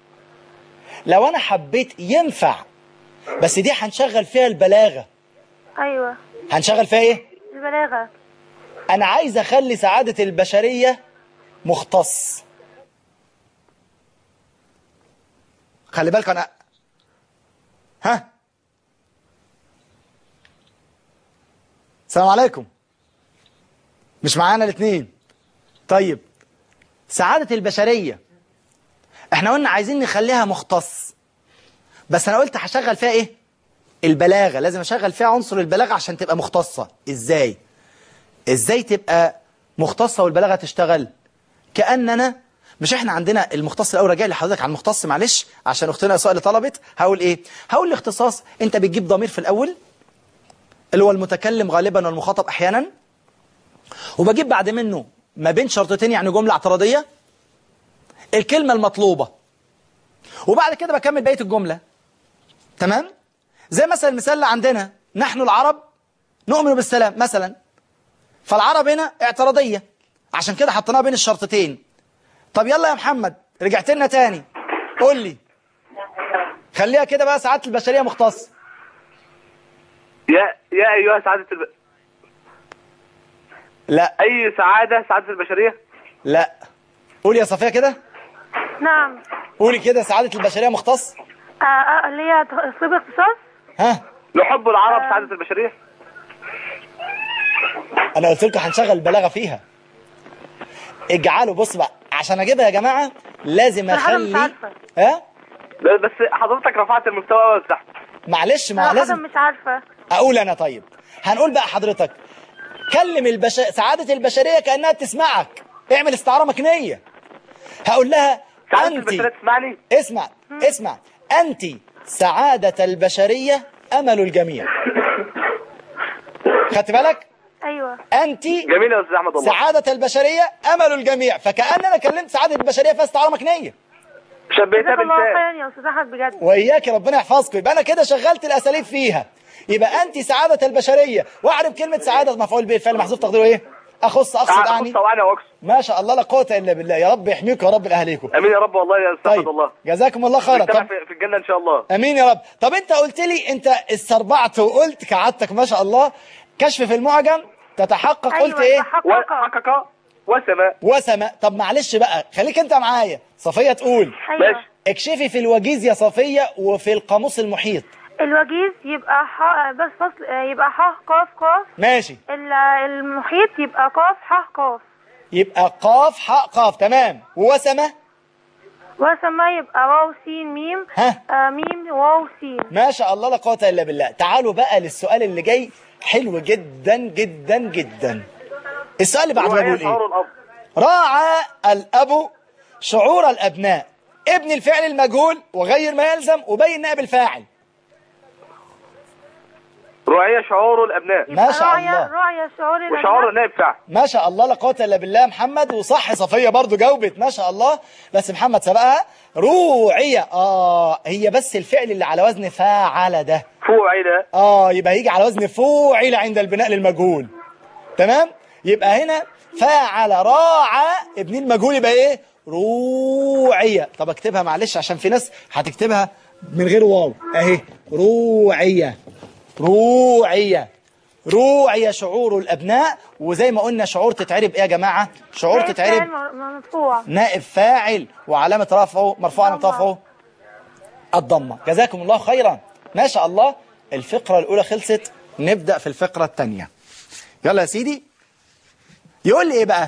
لو انا حبيت ينفع بس دي هنشغل فيها البلاغة أيوة هنشغل فيها ايه البلاغة انا عايز اخلي سعادة البشرية مختص خلي بالك انا ها السلام عليكم مش معانا الاثنين طيب سعادة البشرية احنا قلنا عايزين نخليها مختص بس انا قلت هشغل فيها ايه البلاغة لازم اشغل فيها عنصر البلاغة عشان تبقى مختصة ازاي ازاي تبقى مختصة والبلاغة تشتغل كأننا مش احنا عندنا المختص الاول راجع لحضرتك على المختص معلش عشان اختنا سؤال طلبت هقول ايه هقول الاختصاص انت بتجيب ضمير في الاول اللي هو المتكلم غالبا والمخاطب احيانا وبجيب بعد منه ما بين شرطتين يعني جملة اعتراضية الكلمة المطلوبة وبعد كده بكمل بقية الجملة تمام زي مثلا المثال اللي عندنا نحن العرب نؤمن بالسلام مثلا فالعرب هنا اعتراضية عشان كده حطيناها بين الشرطتين طب يلا يا محمد رجعت لنا تاني قول لي خليها كده بقى سعادة البشرية مختص يا يا أيها سعادة الب... لا أي سعادة سعادة البشرية لا قولي يا صفية كده نعم قولي كده سعادة البشرية مختص آه، آه، اللي هي صيغة اختصاص ها لحب العرب سعادة البشرية انا قلت لكم هنشغل البلاغه فيها اجعلوا بص بقى عشان اجيبها يا جماعه لازم صراحة مش اخلي عارفة. ها لا، بس حضرتك رفعت المستوى أوي يا أستاذ معلش ما هو صراحة لازم مش عارفة اقول انا طيب هنقول بقى حضرتك كلم البش... سعاده البشريه كانها بتسمعك اعمل استعاره مكنيه هقول لها سعادة انت البشرية تسمعني اسمع اسمع انت سعاده البشريه امل الجميع خدت بالك ايوه انت جميل يا أستاذ أحمد والله سعادة البشرية أمل الجميع فكأن أنا كلمت سعادة البشرية فيها استعارة مكنية شبهتها جزاك الله بإنسان خيرا يا استاذ احمد بجد وإياك ربنا يحفظكم يبقى أنا كده شغلت الأساليب فيها يبقى أنت سعادة البشرية وأعرف كلمة سعادة مفعول به الفعل محذوف تقديره إيه؟ أخص أقصد تعال أعني أخص وأعني وأقصد ما شاء الله لا قوة إلا بالله يا رب يحميكم يا رب لأهليكم أمين يا رب والله يا أستاذ أحمد طيب والله جزاكم الله خيرا نجتمع طب في في الجنة إن شاء الله امين يا رب طب انت قلت لي انت استربعت وقلت كعادتك ما شاء الله كشف في المعجم تتحقق قلت ايوه ايه تحقق وحقق وسماء وسماء طب معلش بقى خليك انت معايا صفية تقول ايوه ماشي اكشفي في الوجيز يا صفية وفي القاموس المحيط الوجيز يبقى ح بس فصل آه، يبقى ح قاف قاف ماشي ال- المحيط يبقى قاف ح قاف يبقى قاف حاء قاف تمام ووسمة وسما يبقى واو سين ميم ها آه ميم واو سين ما شاء الله لا قوة الا بالله تعالوا بقى للسؤال اللي جاي حلو جدا جدا جدا السؤال اللي بعده وهي بيقول شعور ايه الأب راعى الاب شعور الابناء ابن الفعل المجهول وغير ما يلزم وبين نائب الفاعل رعية شعور الأبناء ما شاء راعي الله راعي شعور وشعور الأبناء. النائب فعل ما شاء الله لا قوه الا بالله محمد وصح صفيه برضو جاوبت ما شاء الله بس محمد سبقها روعيه اه هي بس الفعل اللي على وزن فاعل ده فوعل اه يبقى هيجي على وزن فوعل عند البناء للمجهول تمام يبقى هنا فاعل راعى ابن المجهول يبقى ايه روعيه طب اكتبها معلش عشان في ناس هتكتبها من غير واو اهي روعيه روعيه روعيه شعور الابناء وزي ما قلنا شعور تتعرب ايه يا جماعه شعور نائب تتعرب فاعل مر- مرفوع نائب فاعل وعلامة رفعه مرفوع علامة رفعه الضمة جزاكم الله خيرا ما شاء الله الفقرة الأولى خلصت نبدأ في الفقرة الثانية يلا يا سيدي يقول لي إيه بقى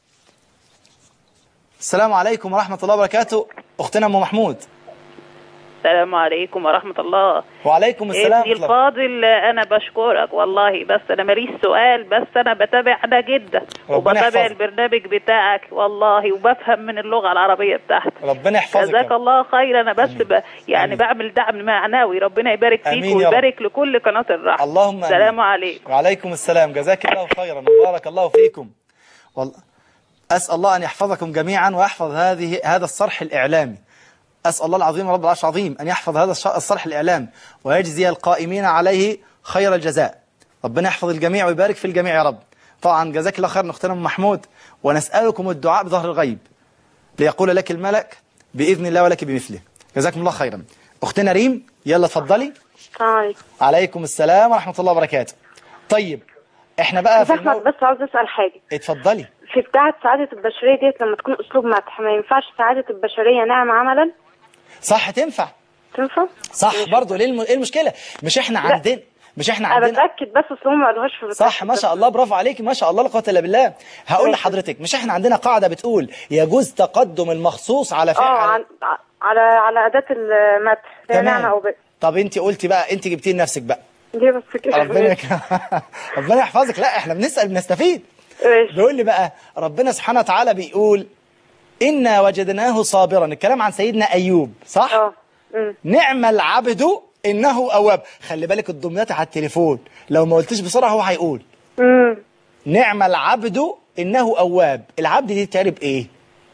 السلام عليكم ورحمة الله وبركاته أختنا أم محمود السلام عليكم ورحمة الله وعليكم السلام ابني ورحمة الله. الفاضل أنا بشكرك والله بس أنا ماليش سؤال بس أنا بتابعنا جدا ربنا وبتابع يحفظك. البرنامج بتاعك والله وبفهم من اللغة العربية بتاعتك ربنا يحفظك جزاك يا رب. الله خير أنا بس ب... يعني آمين. بعمل دعم معنوي ربنا يبارك آمين فيك يا رب. ويبارك لكل قناة الرحمة اللهم آمين. السلام عليكم وعليكم السلام جزاك الله خيرا وبارك الله فيكم والله أسأل الله أن يحفظكم جميعا ويحفظ هذه هذا الصرح الإعلامي أسأل الله العظيم رب العرش العظيم أن يحفظ هذا الش- الصرح الإعلامي ويجزي القائمين عليه خير الجزاء ربنا يحفظ الجميع ويبارك في الجميع يا رب طبعا جزاك الله خير أختنا أم محمود ونسألكم الدعاء بظهر الغيب ليقول لك الملك بإذن الله ولك بمثله جزاكم الله خيرا أختنا ريم يلا اتفضلي السلام عليكم عليكم السلام ورحمة الله وبركاته طيب احنا بقى في بس المو... احمد بس عاوز اسال حاجه اتفضلي في بتاعه سعاده البشريه ديت لما تكون اسلوب مدح ما ينفعش سعاده البشريه نعم عملا صح تنفع تنفع صح برضه ليه الم... ايه المشكلة مش احنا عندنا مش احنا انا عندنا بتاكد بس اصل هم ما قالوهاش في بتاعة صح ما شاء الله برافو عليكي ما شاء الله لا قوه الا بالله هقول ماشي. لحضرتك مش احنا عندنا قاعده بتقول يجوز تقدم المخصوص على اه فعل عن... على على اداه المدح هي نعمه او بئس طب انت قلتي بقى انت جبتي لنفسك بقى دي بس كده ربنا يك... ربنا يحفظك لا احنا بنسال بنستفيد ماشي. بيقول لي بقى ربنا سبحانه وتعالى بيقول إنا وجدناه صابرا الكلام عن سيدنا أيوب صح؟ اه أمم. نعم العبد إنه أواب خلي بالك الدميات على التليفون لو ما قلتش بسرعة هو هيقول أمم. نعم العبد إنه أواب العبد دي تعرب إيه؟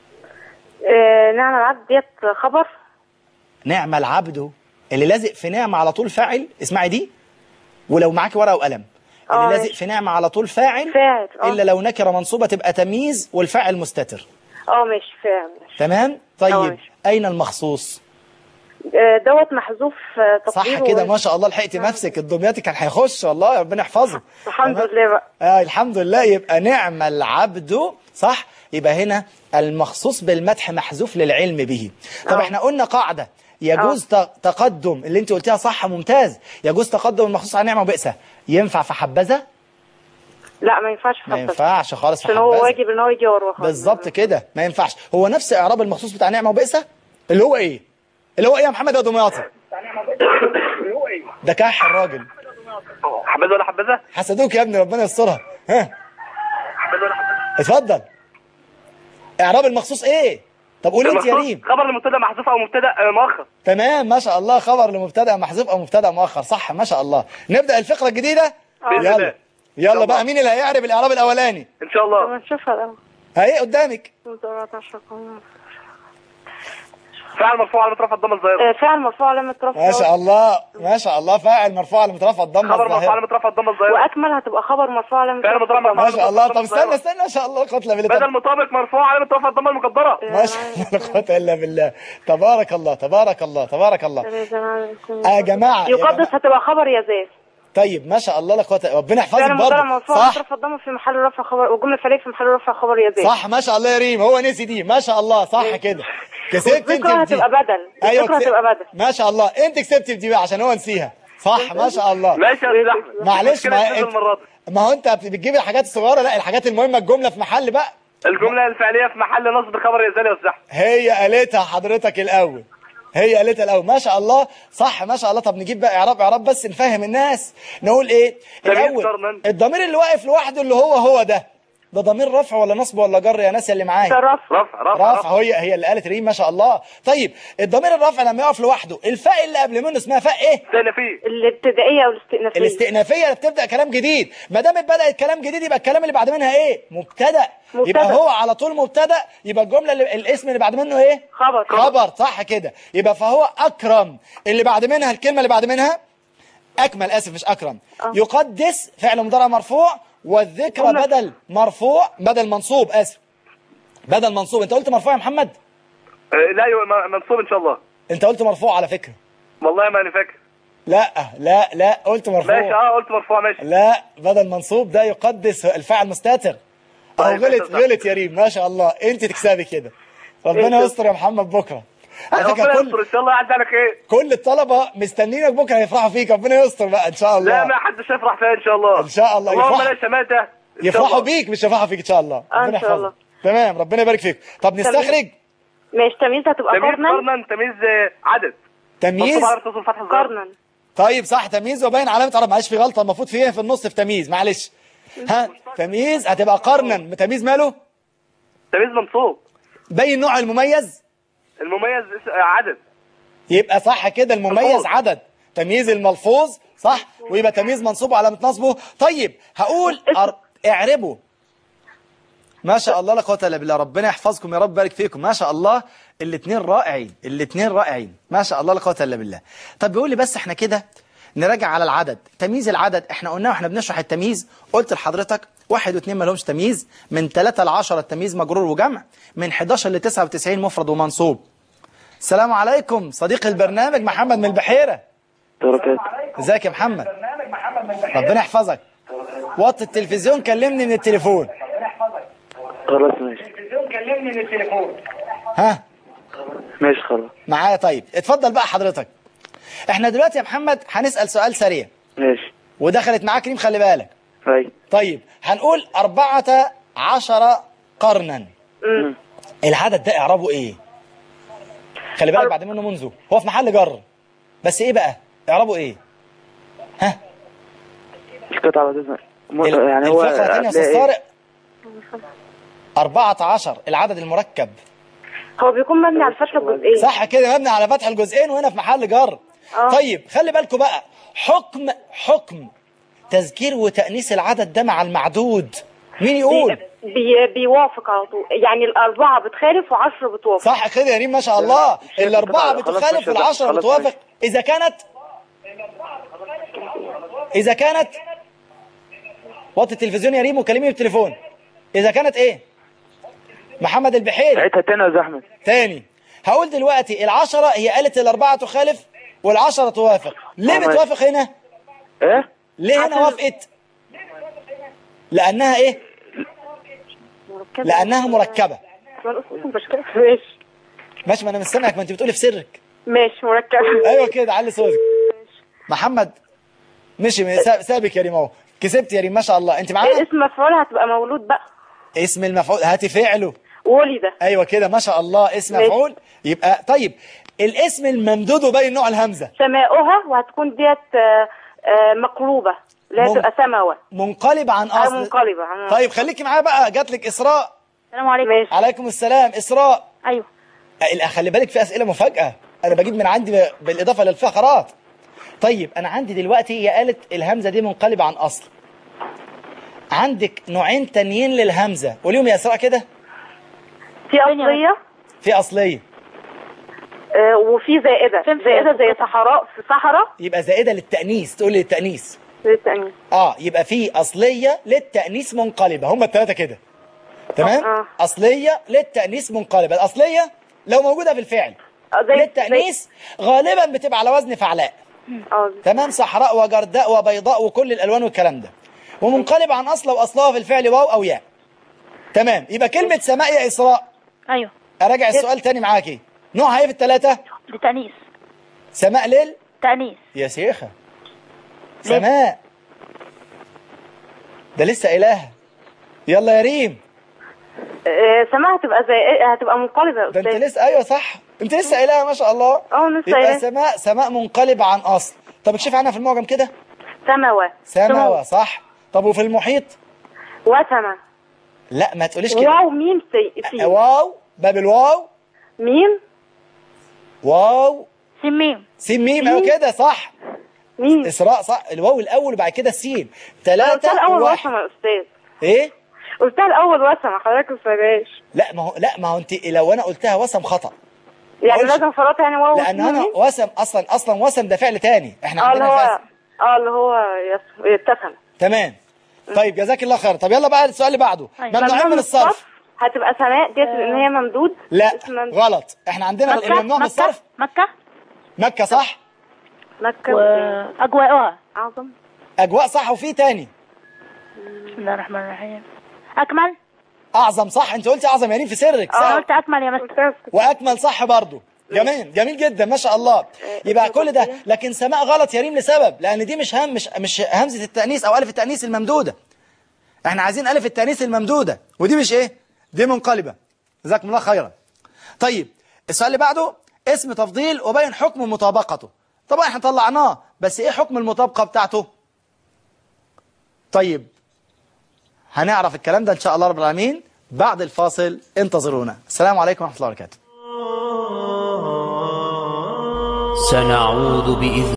آه، نعم العبد ديت خبر نعم العبد اللي لازق في نعمة على طول فاعل اسمعي دي ولو معاكي ورقة وقلم اللي آه، لازق ماشي. في نعمة على طول فاعل فاعل اه إلا لو نكرة منصوبة تبقى تمييز والفاعل مستتر اه ماشي فاهم ماشي. تمام؟ آه، طيب ماشي. أين المخصوص؟ آه، دوت محذوف آه، صح تقديره كده ما شاء الله لحقتي نفسك الدمياطي كان هيخش والله ربنا يحفظه الحمد تمام؟ لله بقى آه الحمد لله يبقى نعم العبد صح يبقى هنا المخصوص بالمدح محذوف للعلم به طب آه. احنا قلنا قاعدة يجوز ت- تقدم اللي انت قلتيها صح ممتاز يجوز تقدم المخصوص على نعمة وبئسة ينفع في حبذا لا ما ينفعش في ما حبذا. ينفعش خالص في عشان هو حبذا واجب ان هو يجي وراها بالظبط كده ما ينفعش هو نفس اعراب المخصوص بتاع نعمة وبئسة اللي هو ايه اللي هو ايه يا محمد يا دمياطي ده كح الراجل حبذا ولا حبذا حسدوك يا ابني ربنا يسترها ها حبذا ولا حبذا اتفضل اعراب المخصوص ايه طب قول انت يا ريم خبر لمبتدا محذوف او مبتدا آه، مؤخر تمام ما شاء الله خبر لمبتدا محذوف او مبتدا مؤخر صح ما شاء الله نبدا الفقره الجديده بإذن يلا الله. يلا بقى مين اللي هيعرب الاعراب الاولاني ان شاء الله نشوفها الأول اهي قدامك مضارعات عشرة قوم. فعل مرفوع على رفع الضمه الظاهره آه، فعل مرفوع علامة رفع ما شاء الله ما شاء الله فاعل مرفوع على مترفع الضمه خبر مرفوع على الظاهره رفع الضمه الظاهره واكمل هتبقى خبر مرفوع علامة فعل رفع مضارع الضمة. ما شاء الله طب استنى استنى ما شاء الله قتله بالله بدل مطابق مرفوع على رفع الضمه المقدره ما شاء الله لا قوه الا بالله تبارك الله تبارك الله تبارك الله آه يا جماعه يا يقدس جماعة. هتبقى خبر يزاز طيب ما شاء الله لا قوه ربنا يحفظك فعل مضارع برضه مرفوع علامة صح رفع الضمة في محل رفع خبر والجملة الفعلية في محل رفع خبر يزاز صح ما شاء الله يا ريم هو نسي دي ما شاء الله صح كده كسبت انت الذكرى في دي. هتبقى بدل ايوه الذكرى كسبت. هتبقى بدل ما شاء الله انت كسبت في دي بقى عشان هو نسيها صح ما شاء الله ماشي يا استاذ احمد معلش كده ما ننزل انت المره دي ما هو انت بتجيب الحاجات الصغيره لا الحاجات المهمه الجمله في محل بقى الجمله الفعليه في محل نصب خبر يزال يا استاذ احمد هي قالتها حضرتك الاول هي قالتها الاول ما شاء الله صح ما شاء الله طب نجيب بقى اعراب اعراب بس نفهم الناس نقول ايه ضمير الاول قرنا. الضمير اللي واقف لوحده اللي هو هو ده ده ضمير رفع ولا نصب ولا جر يا ناس اللي معايا ده رفع رفع رفع رفع هي هي اللي قالت ريم ما شاء الله طيب الضمير الرفع لما يقف لوحده الفاء اللي قبل منه اسمها فاء ايه استنى فيه الابتدائية او الاستئنافية الاستئنافيه اللي بتبدا كلام جديد ما دام بدات كلام جديد يبقى الكلام اللي بعد منها ايه مبتدا مبتدأ. يبقى هو على طول مبتدا يبقى الجمله اللي الاسم اللي بعد منه ايه خبر خبر صح كده يبقى فهو اكرم اللي بعد منها الكلمه اللي بعد منها اكمل اسف مش اكرم يقدس فعل مضارع مرفوع والذكرى جملة. بدل مرفوع بدل منصوب اسف بدل منصوب انت قلت مرفوع يا محمد آه، لا ايوه م- منصوب ان شاء الله انت قلت مرفوع على فكره والله ما انا فاكر لا لا لا قلت مرفوع ماشي اه قلت مرفوع ماشي لا بدل منصوب ده يقدس الفاعل مستتر او طيب، غلط ماشي، صح. غلط يا ريم ما شاء الله انت تكسبي كده ربنا يستر يا محمد بكره على فكره ربنا كل يستر ان شاء الله يعدي على خير كل الطلبه مستنينك بكره يفرحوا فيك ربنا يستر بقى ان شاء الله لا ما حدش يفرح فيها ان شاء الله إن شاء الله اللهم يفرح. لا شماتة إن شاء يفرحوا الله. بيك مش يفرحوا فيك ان شاء الله آه، إن ربنا شاء الله. يحفظك تمام ربنا يبارك فيك طب نستخرج ماشي تمييز هتبقى تمييز قرنا قرنا تمييز آه، عدد تمييز منصوب على تصل فتح الظهر قرنا طيب صح تمييز وباين علامه عرب معلش في غلطه المفروض فيها في النص في تمييز معلش ها تمييز هتبقى قرنا تمييز ماله تمييز منصوب باين نوع المميز المميز اس- آه، عدد يبقى صح كده المميز ملفوظ. عدد تمييز الملفوظ صح ويبقى تمييز منصوب علامة نصبه طيب هقول أر... اعربه ما شاء الله لا قوه الا بالله ربنا يحفظكم يا رب بارك فيكم ما شاء الله الاثنين رائعين الاثنين رائعين ما شاء الله لا قوه الا بالله طب بيقول لي بس احنا كده نراجع على العدد تمييز العدد احنا قلنا واحنا بنشرح التمييز قلت لحضرتك واحد واثنين ما لهمش تمييز من 3 ل 10 التمييز مجرور وجمع من 11 ل 99 مفرد ومنصوب السلام عليكم صديق البرنامج محمد من البحيرة بركات ازيك يا محمد ربنا يحفظك وطي التلفزيون كلمني من التليفون خلاص ماشي ها ماشي خلاص معايا طيب اتفضل بقى حضرتك احنا دلوقتي يا محمد هنسأل سؤال سريع ماشي ودخلت معاك ريم خلي بالك أي طيب هنقول أربعة عشر قرنا مم. العدد ده إعرابه إيه خلي بالك بعد منه منذ هو في محل جر بس إيه بقى إعرابه إيه ها القطعة بتزن م- ال- يعني هو الفقرة تانية يا هتلاقي أستاذ إيه؟ طارق أربعة عشر العدد المركب هو بيكون مبني على الفتحة الجزئية صح كده مبني على فتح الجزئين وهنا في محل جر آه. طيب خلي بالكم بقى حكم حكم تذكير وتأنيس العدد ده مع المعدود مين يقول بي بيوافق على طول يعني الأربعة بتخالف وعشرة بتوافق صح كده يا ريم ما شاء الله شايف الأربعة القطعة. خلاص بتخالف ماشي، والعشرة خلاص بتوافق ماشي. إذا كانت إذا كانت وطي التلفزيون يا ريم وكلمني بالتليفون إذا كانت إيه محمد البحيري ساعتها تاني يا زحمة تاني هقول دلوقتي العشرة هي قالت الأربعة تخالف والعشرة توافق ليه آه، ماشي. بتوافق هنا إيه؟ ليه هنا وافقت لأنها إيه لأنها مركبة ماشي ماشي ما أنا مش سامعك ما أنت بتقولي في سرك ماشي مركبة ايوه كده علي صوتك محمد مشي سا- سابك يا ريم اهو كسبت يا ريم ما شاء الله انت معانا اسم مفعول هتبقى مولود بقى اسم المفعول هاتي فعله ولد ايوه كده ما شاء الله اسم ماشي. مفعول يبقى طيب الاسم الممدود وباين نوع الهمزه سماؤها وهتكون ديت آه، آه، مقلوبة اللي هي مم- تبقى سماوة منقلب عن أو اصل منقلبة عن- طيب خليكي معايا بقى جات لك اسراء السلام عليكم ماشي عليكم السلام اسراء ايوه أه، خلي بالك في اسئله مفاجاه انا بجيب من عندي ب- بالاضافه للفقرات طيب انا عندي دلوقتي هي قالت الهمزه دي منقلبه عن اصل عندك نوعين تانيين للهمزه قوليهم يا اسراء كده في أصلية في اصليه آه، وفي زائدة فين- زائدة زي صحراء في صحراء يبقى زائده للتانيث تقول لي للتانيث للتأنيث اه يبقى في اصليه للتانيث منقلبه هم الثلاثه كده تمام آه. اصليه للتانيث منقلبه الاصليه لو موجوده في الفعل آه، زي للتانيث غالبا بتبقى على وزن فعلاء زي- اه تمام صحراء وجرداء وبيضاء وكل الالوان والكلام ده ومنقلب عن اصل واصلها في الفعل واو او ياء تمام يبقى كلمه سماء يا اسراء ايوه اراجع السؤال تاني معاكي نوعها ايه في الثلاثه لتأنيث سماء ليل تأنيث يا شيخه ليه؟ سماء ده لسه إله يلا يا ريم آه، سماء هتبقى زي هتبقى منقلبة يا ده انت أستاذ. لسه ايوه صح انت لسه إله ما شاء الله اه لسه يبقى قايلة. سماء سماء منقلب عن اصل طب اكشف عنها في المعجم كده سماوة سماوة صح طب وفي المحيط وسمة لا ما تقوليش كده واو ميم سي سي واو باب الواو ميم واو سميم سين ميم ايوه كده صح ميم اسراء صح الواو الاول وبعد كده السين أنا قلتها ثلاثة الأول واحد وسمة يا أستاذ ايه قلتها الأول وسمة حضرتك ما سمعتهاش لا ما هو لا ما هو انت لو انا قلتها وسم خطأ يعني قلتش. لازم فرط يعني واو لان وسين انا ميم؟ وسم اصلا اصلا وسم ده فعل تاني احنا اه اللي عندنا هو فاسد اه اللي هو يس- يتسم تمام طيب جزاك الله خير طب يلا بقى السؤال اللي بعده أيوة. ممنوعين من الصرف هتبقى سماء ديت لان هي ممدود لا اسم ممدود. غلط احنا عندنا مكة الممنوع من مكة الصرف مكة مكة صح مكة وأجواءها اعظم اجواء صح وفي تاني بسم الله الرحمن الرحيم أكمل اعظم صح انت قلتي اعظم يعني في سرك أنا صح قلت أكمل يا مستر أستاذ واكمل صح برضو جميل جميل جدا ما شاء الله يبقى كل ده لكن سماء غلط يا ريم لسبب لان دي مش هم مش مش همزه التانيث او الف التانيث الممدوده احنا عايزين الف التانيث الممدوده ودي مش ايه دي منقلبه جزاكم الله خيرا طيب السؤال اللي بعده اسم تفضيل وبين حكم مطابقته طبعا احنا طلعناه بس ايه حكم المطابقه بتاعته طيب هنعرف الكلام ده ان شاء الله رب العالمين بعد الفاصل انتظرونا السلام عليكم ورحمه الله وبركاته سنعود بإذن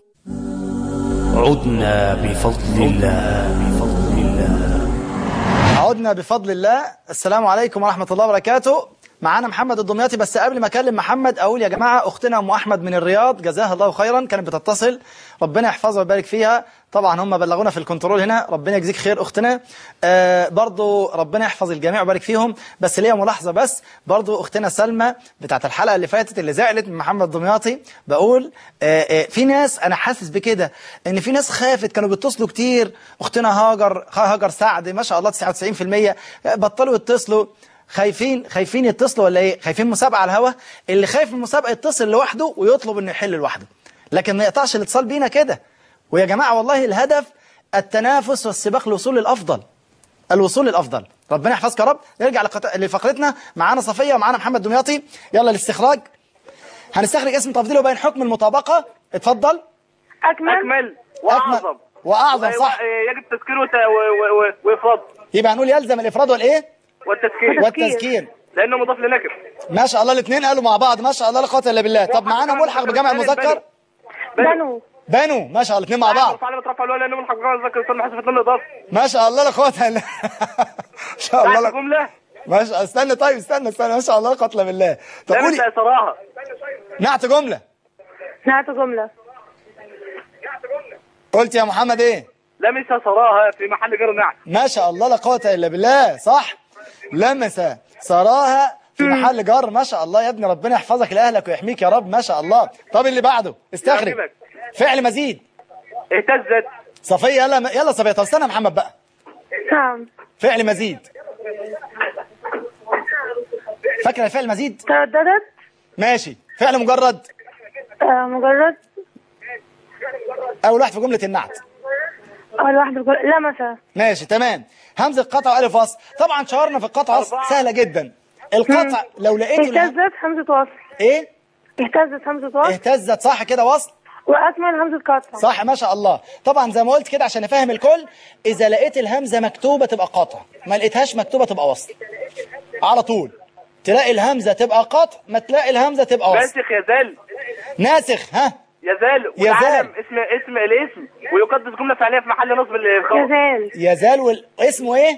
عدنا بفضل الله بفضل الله عدنا بفضل الله السلام عليكم ورحمة الله وبركاته معانا محمد الدمياطي بس قبل ما اكلم محمد اقول يا جماعه اختنا ام احمد من الرياض جزاها الله خيرا كانت بتتصل ربنا يحفظها ويبارك فيها طبعا هم بلغونا في الكنترول هنا ربنا يجزيك خير اختنا آه برضو ربنا يحفظ الجميع ويبارك فيهم بس ليا ملاحظه بس برضو اختنا سلمى بتاعت الحلقه اللي فاتت اللي زعلت من محمد دمياطي بقول آه آه في ناس انا حاسس بكده ان في ناس خافت كانوا بيتصلوا كتير اختنا هاجر هاجر سعد ما شاء الله 99% بطلوا يتصلوا خايفين خايفين يتصلوا ولا ايه خايفين مسابقه على الهوا اللي خايف من المسابقه يتصل لوحده ويطلب انه يحل لوحده لكن ما يقطعش الاتصال بينا كده ويا جماعه والله الهدف التنافس والسباق للوصول للافضل الوصول للافضل ربنا يحفظك يا رب نرجع لقط... لفقرتنا معانا صفيه ومعانا محمد دمياطي يلا الاستخراج هنستخرج اسم تفضيله بين حكم المطابقه اتفضل اكمل اكمل واعظم واعظم صح يجب تذكير وت- و- و- وافراد يبقى هنقول يلزم الافراد والايه والتذكير والتذكير لانه مضاف لنكر ما شاء الله الاثنين قالوا مع بعض ما شاء الله لا قوه الا بالله طب معانا ملحق بجمع مذكر بنو بنو ما شاء الله الاثنين مع بعض فعلا رفع الاولى لانه ملحق بجمع مذكر ثم حذفت منه اضافه ما شاء الله لا قوه الا ما شاء الله تحت لا جمله ما شاء استنى طيب استنى استنى ما شاء الله لا قوه الا بالله طب لم قولي تراها نعت جمله نعت جملة قلت يا محمد ايه لم سراها في محل غير نعم ما شاء الله لا قوه الا بالله صح لمس سراها في محل جر ما شاء الله يا ابني ربنا يحفظك لاهلك ويحميك يا رب ما شاء الله طب اللي بعده استخرج يعجبك. فعل مزيد اهتزت صفيه يلا يلا صفيه طب استنى يا محمد بقى نعم فعل مزيد فاكره الفعل مزيد ترددت ماشي فعل مجرد آه مجرد اول واحد في جمله النعت أول واحدة بجر... لا مثلا ماشي تمام همزه قطع والف وصل طبعا شهرنا في القطع وصل سهله جدا القطع لو لقيت اله... اهتزت همزة وصل ايه اهتزت همزة وصل اهتزت صح كده وصل وأكمل همزة قطع صح ما شاء الله طبعا زي ما قلت كده عشان افهم الكل اذا لقيت الهمزه مكتوبه تبقى قطع ما لقيتهاش مكتوبه تبقى وصل على طول تلاقي الهمزه تبقى قطع ما تلاقي الهمزه تبقى وصل ناسخ يزال ناسخ ها يزال يزال. والعالم اسم اسم الاسم ويقدس جملة فعلية في محل نصب الخبر يزال يزال وال... اسمه ايه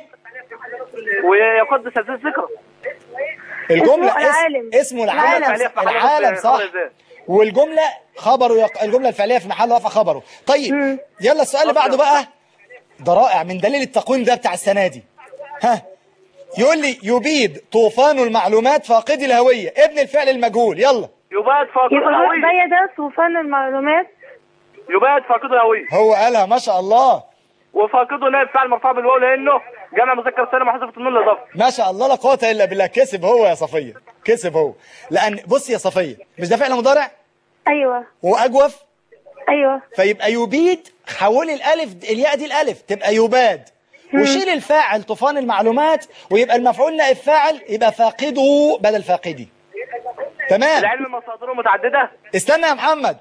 ويقدس هذه الذكرى الجمله اسمه العالم. اسمه العالم فعلية في محل نصب العالم صح خبر يزال. والجمله خبره يق... الجمله الفعليه في محل رفع خبره طيب يلا السؤال اللي بعده بقى ده رائع من دليل التقويم ده بتاع السنه دي ها يقول لي يبيد طوفان المعلومات فاقد الهويه ابن الفعل المجهول يلا يباد فاقد يبقى الهوية بيد طوفان المعلومات يباد فاقد الهوية هو قالها ما شاء الله وفاقده نائب فعل مرفوع بالواو لانه جمع مذكر سالم وحذفت النون الاضافه ما شاء الله لا قوه الا بالله كسب هو يا صفيه كسب هو لان بص يا صفيه مش ده فعل مضارع أيوة واجوف أيوة فيبقى يبيد حولي الالف الياء دي الالف تبقى يباد وشيل الفاعل طوفان المعلومات ويبقى المفعول نائب فاعل يبقى فاقده بدل فاقدي تمام العلم مصادره متعدده استنى يا محمد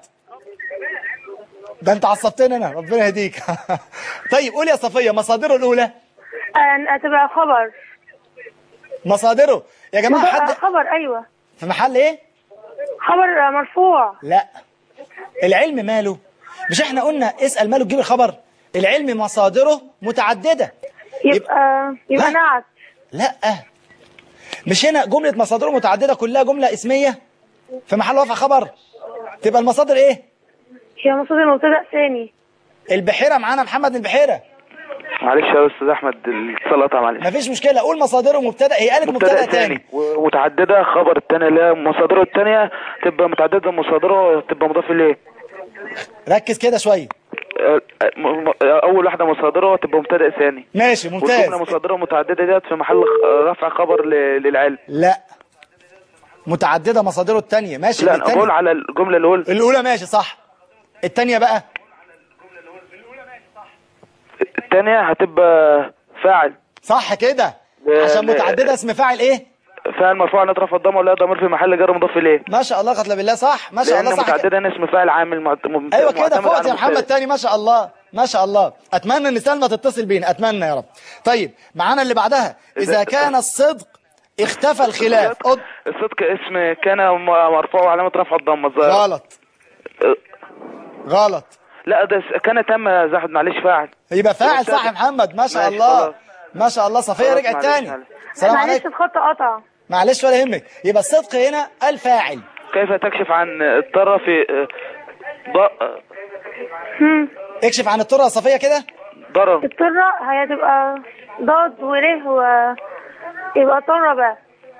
ده انت عصبتني انا ربنا يهديك طيب قول يا صفيه مصادره الاولى أن تبقى خبر مصادره يا جماعه تبقى حد خبر أيوة في محل ايه خبر مرفوع لا العلم ماله مش احنا قلنا اسال ماله تجيب الخبر العلم مصادره متعدده يبقى يبقى ها؟ نعت لا مش هنا جمله مصادره متعدده كلها جمله اسميه في محل رفع خبر تبقى المصادر ايه هي مصادر مبتدأ ثاني البحيره معانا محمد البحيره معلش يا استاذ احمد الاتصال قطع معلش مفيش مشكله قول مصادره مبتدا هي قالت مبتدا تاني ومتعدده خبر التانية اللي هي مصادره التانية تبقى متعدده مصادره تبقى مضاف اليه ركز كده شويه آه، م- م- اول واحده مصادره تبقى مبتدا ثاني ماشي ممتاز والجمله مصادره متعدده ديت في محل خ- رفع خبر ل- للعلم لا متعدده مصادره التانية ماشي لا التانية. اقول على الجمله الاولى الاولى ماشي صح التانية بقى الثانيه هتبقى فاعل صح كده لا- عشان لا. متعدده اسم فاعل ايه فاعل مرفوع عن اطراف الضمه ولا ضمير في محل جر مضاف اليه ما شاء الله قتل بالله صح ما شاء لان الله صح كده. متعدده هنا اسم فاعل عامل معت- م- ايوه كده معتمد فوت على يا محمد مبتدأ. تاني ما شاء الله ما شاء الله اتمنى ان سلمى تتصل بينا اتمنى يا رب طيب معانا اللي بعدها اذا إذا- كان الصدق اختفى الخلاف أض... الصدق اسم كان م- مرفوع وعلامه رفع الضمه الظاهرة. غلط غلط لا ده س- كان تم يا زاهد معلش فاعل يبقى فاعل مبتدأ. صح يا محمد ما شاء ماشي، الله خلاص. ما شاء الله صفيه خلاص، رجعت معلش، تاني معلش. السلام معلش عليكم الخط قطع معلش ولا يهمك يبقى الصدق هنا الفاعل كيف تكشف عن الطرف في ض- هم. اكشف عن الطرة يا صفيه كده ضرر الطرة هتبقى ضاد وره و يبقى طرة بقى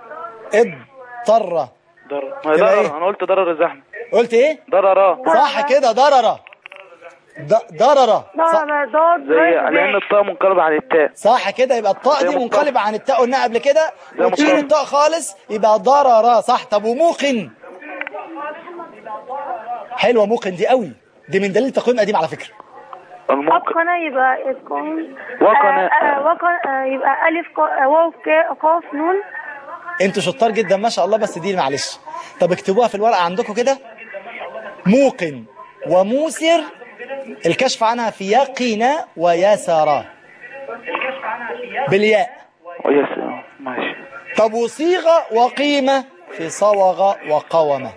اضطر ضرر ما هي يبقى ضرر إيه؟ انا قلت ضرر الزحمه قلت ايه ضرر صح كده ضرر ض- ضرر صح, ضرب ضاد زي ره لان باء. الطاء منقلبه عن التاء صح كده يبقى الطاء زي دي مقام. منقلبة عن التاء قلناها قبل كده زي وتشيل مقام. التاء خالص يبقى ضرر صح طب وموقن حلوة موقن دي قوي دي من دليل تقويم قديم على فكرة الممكن أتقن يبقى إتقان وقن. آه، آه، وقن آه، يبقى ألف قا- آه، واو كا- قاف نون انتوا شطار جدا ما شاء الله بس دي معلش طب اكتبوها في الورقة عندكم كده موقن وموسر الكشف عنها في يقين ويسار بالياء يس ماشي طب وصيغة وقيمة في صوغ وقومة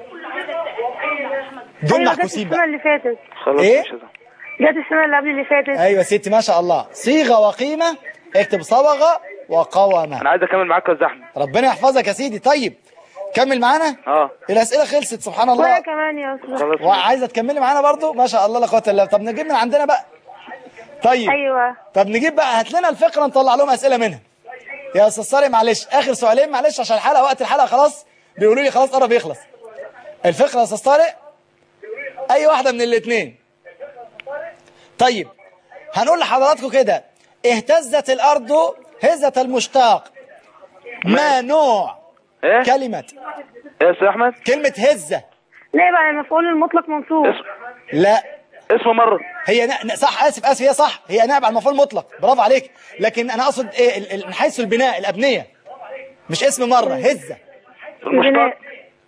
دول أيوة جت محكوسين السنة بقى اللي فاتت خلاص إيه؟ ماشي يا زلمة. جت السنة اللي قبل اللي فاتت ايوه يا ستي ما شاء الله صيغة وقيمة اكتب صوغ وقومة انا عايز اكمل معاك يا زحمه ربنا يحفظك يا سيدي طيب كمل معانا اه الأسئلة خلصت سبحان وأنا الله كمان يا أستاذ خلاص ماشي. وعايزة تكملي معانا برضو ما شاء الله لا قوة الا بالله طب نجيب من عندنا بقى طيب أيوة طب نجيب بقى هات لنا الفقرة نطلع لهم أسئلة منها يا أستاذ صاري معلش آخر سؤالين معلش عشان الحلقة وقت الحلقة خلاص بيقولوا لي خلاص قرب يخلص الفقرة يا أستاذ طارق أي واحدة من الاثنين طيب هنقول لحضراتكم كده اهتزت الأرض هزة المشتاق ما نوع ايه كلمة ايه يا استاذ احمد كلمة هزة نائب عن المفعول المطلق منصوب اسم لا اسم مرة هي ن... ن- صح اسف اسف هي صح هي نائب عن المفعول المطلق برافو عليك لكن انا اقصد ايه ال- ال- من حيث البناء الابنيه مش اسم مره هزه المشتق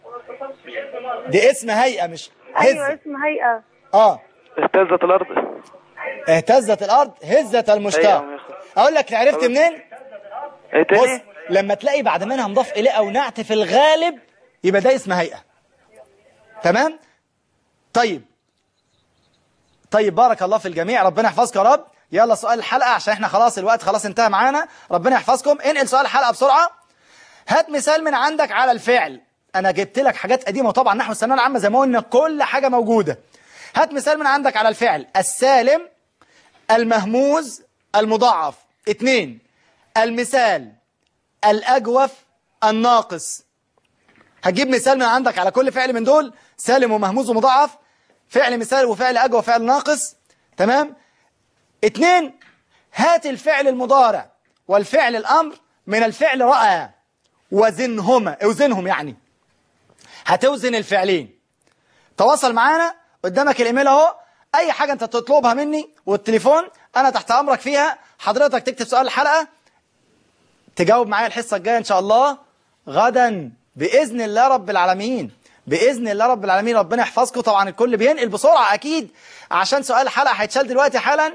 دي اسم هيئه مش ايوه هزه اسم هيئة اه اهتزت الارض اهتزت الارض هزه المشتاق أيوة يا أخي. اقول لك عرفت منين ايه بص تاني لما تلاقي بعد منها مضاف اليه او نعت في الغالب يبقى ده اسم هيئه تمام طيب طيب بارك الله في الجميع ربنا يحفظك يا رب يلا سؤال الحلقه عشان احنا خلاص الوقت خلاص انتهى معانا ربنا يحفظكم انقل سؤال الحلقه بسرعه هات مثال من عندك على الفعل انا جبت لك حاجات قديمه وطبعا نحو الثانويه العامه زي ما قلنا كل حاجه موجوده هات مثال من عندك على الفعل السالم المهموز المضاعف اتنين المثال الأجوف الناقص هتجيب مثال من عندك على كل فعل من دول سالم ومهموز ومضاعف فعل مثال وفعل أجوف وفعل ناقص تمام اتنين هات الفعل المضارع والفعل الأمر من الفعل رأى وزنهما اوزنهم يعني هتوزن الفعلين تواصل معانا قدامك الايميل اهو اي حاجه انت تطلبها مني والتليفون انا تحت امرك فيها حضرتك تكتب سؤال الحلقه تجاوب معايا الحصه الجايه ان شاء الله غدا باذن الله رب العالمين باذن الله رب العالمين ربنا يحفظكم طبعا الكل بينقل بسرعه اكيد عشان سؤال الحلقه هيتشال دلوقتي حالا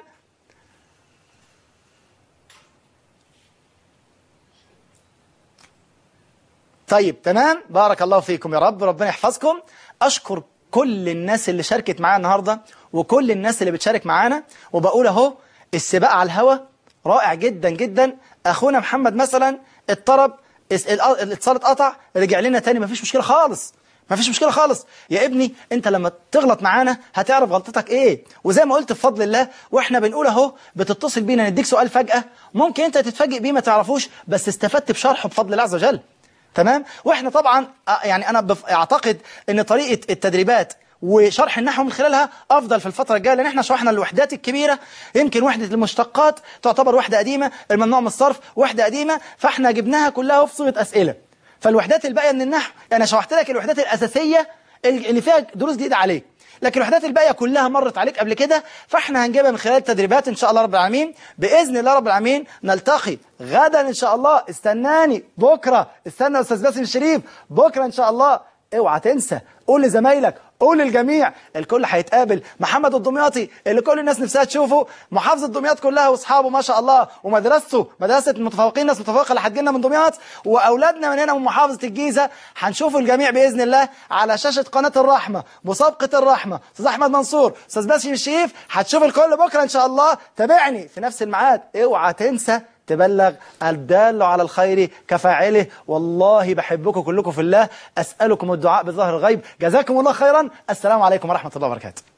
طيب تمام بارك الله فيكم يا رب ربنا يحفظكم أشكر كل الناس اللي شاركت معانا النهاردة وكل الناس اللي بتشارك معانا وبقول أهو السباق على الهوا رائع جدا جدا أخونا محمد مثلا اضطرب اس- ال- الاتصال اتقطع رجع لنا تاني مفيش مشكلة خالص مفيش مشكلة خالص يا ابني انت لما تغلط معانا هتعرف غلطتك ايه وزي ما قلت بفضل الله واحنا بنقول اهو بتتصل بينا نديك سؤال فجأة ممكن انت تتفاجئ بيه ما تعرفوش بس استفدت بشرحه بفضل الله عز وجل تمام واحنا طبعا آه، يعني انا بف... اعتقد ان طريقه التدريبات وشرح النحو من خلالها افضل في الفتره الجايه لان احنا شرحنا الوحدات الكبيره يمكن وحده المشتقات تعتبر وحده قديمه الممنوع من الصرف وحده قديمه فاحنا جبناها كلها في صيغه اسئله فالوحدات الباقيه من النحو انا شرحت لك الوحدات الاساسيه اللي فيها دروس جديده عليك لكن الوحدات الباقيه كلها مرت عليك قبل كده فاحنا هنجيبها من خلال التدريبات ان شاء الله رب العالمين باذن الله رب العالمين نلتقي غدا ان شاء الله استناني بكره استنى يا استاذ باسم الشريف بكره ان شاء الله اوعى تنسى قول لزمايلك قول للجميع الكل هيتقابل محمد الدمياطي اللي كل الناس نفسها تشوفه محافظه دمياط كلها واصحابه ما شاء الله ومدرسته مدرسه المتفوقين ناس متفوقه اللي هتجيلنا من دمياط واولادنا من هنا من محافظه الجيزه هنشوفوا الجميع باذن الله على شاشه قناه الرحمه مسابقه الرحمه استاذ احمد منصور استاذ باسم الشريف هتشوف الكل بكره ان شاء الله تابعني في نفس الميعاد اوعى تنسى تبلغ الدال على الخير كفاعله والله بحبكم كلكم في الله أسألكم الدعاء بظهر الغيب جزاكم الله خيرا السلام عليكم ورحمة الله وبركاته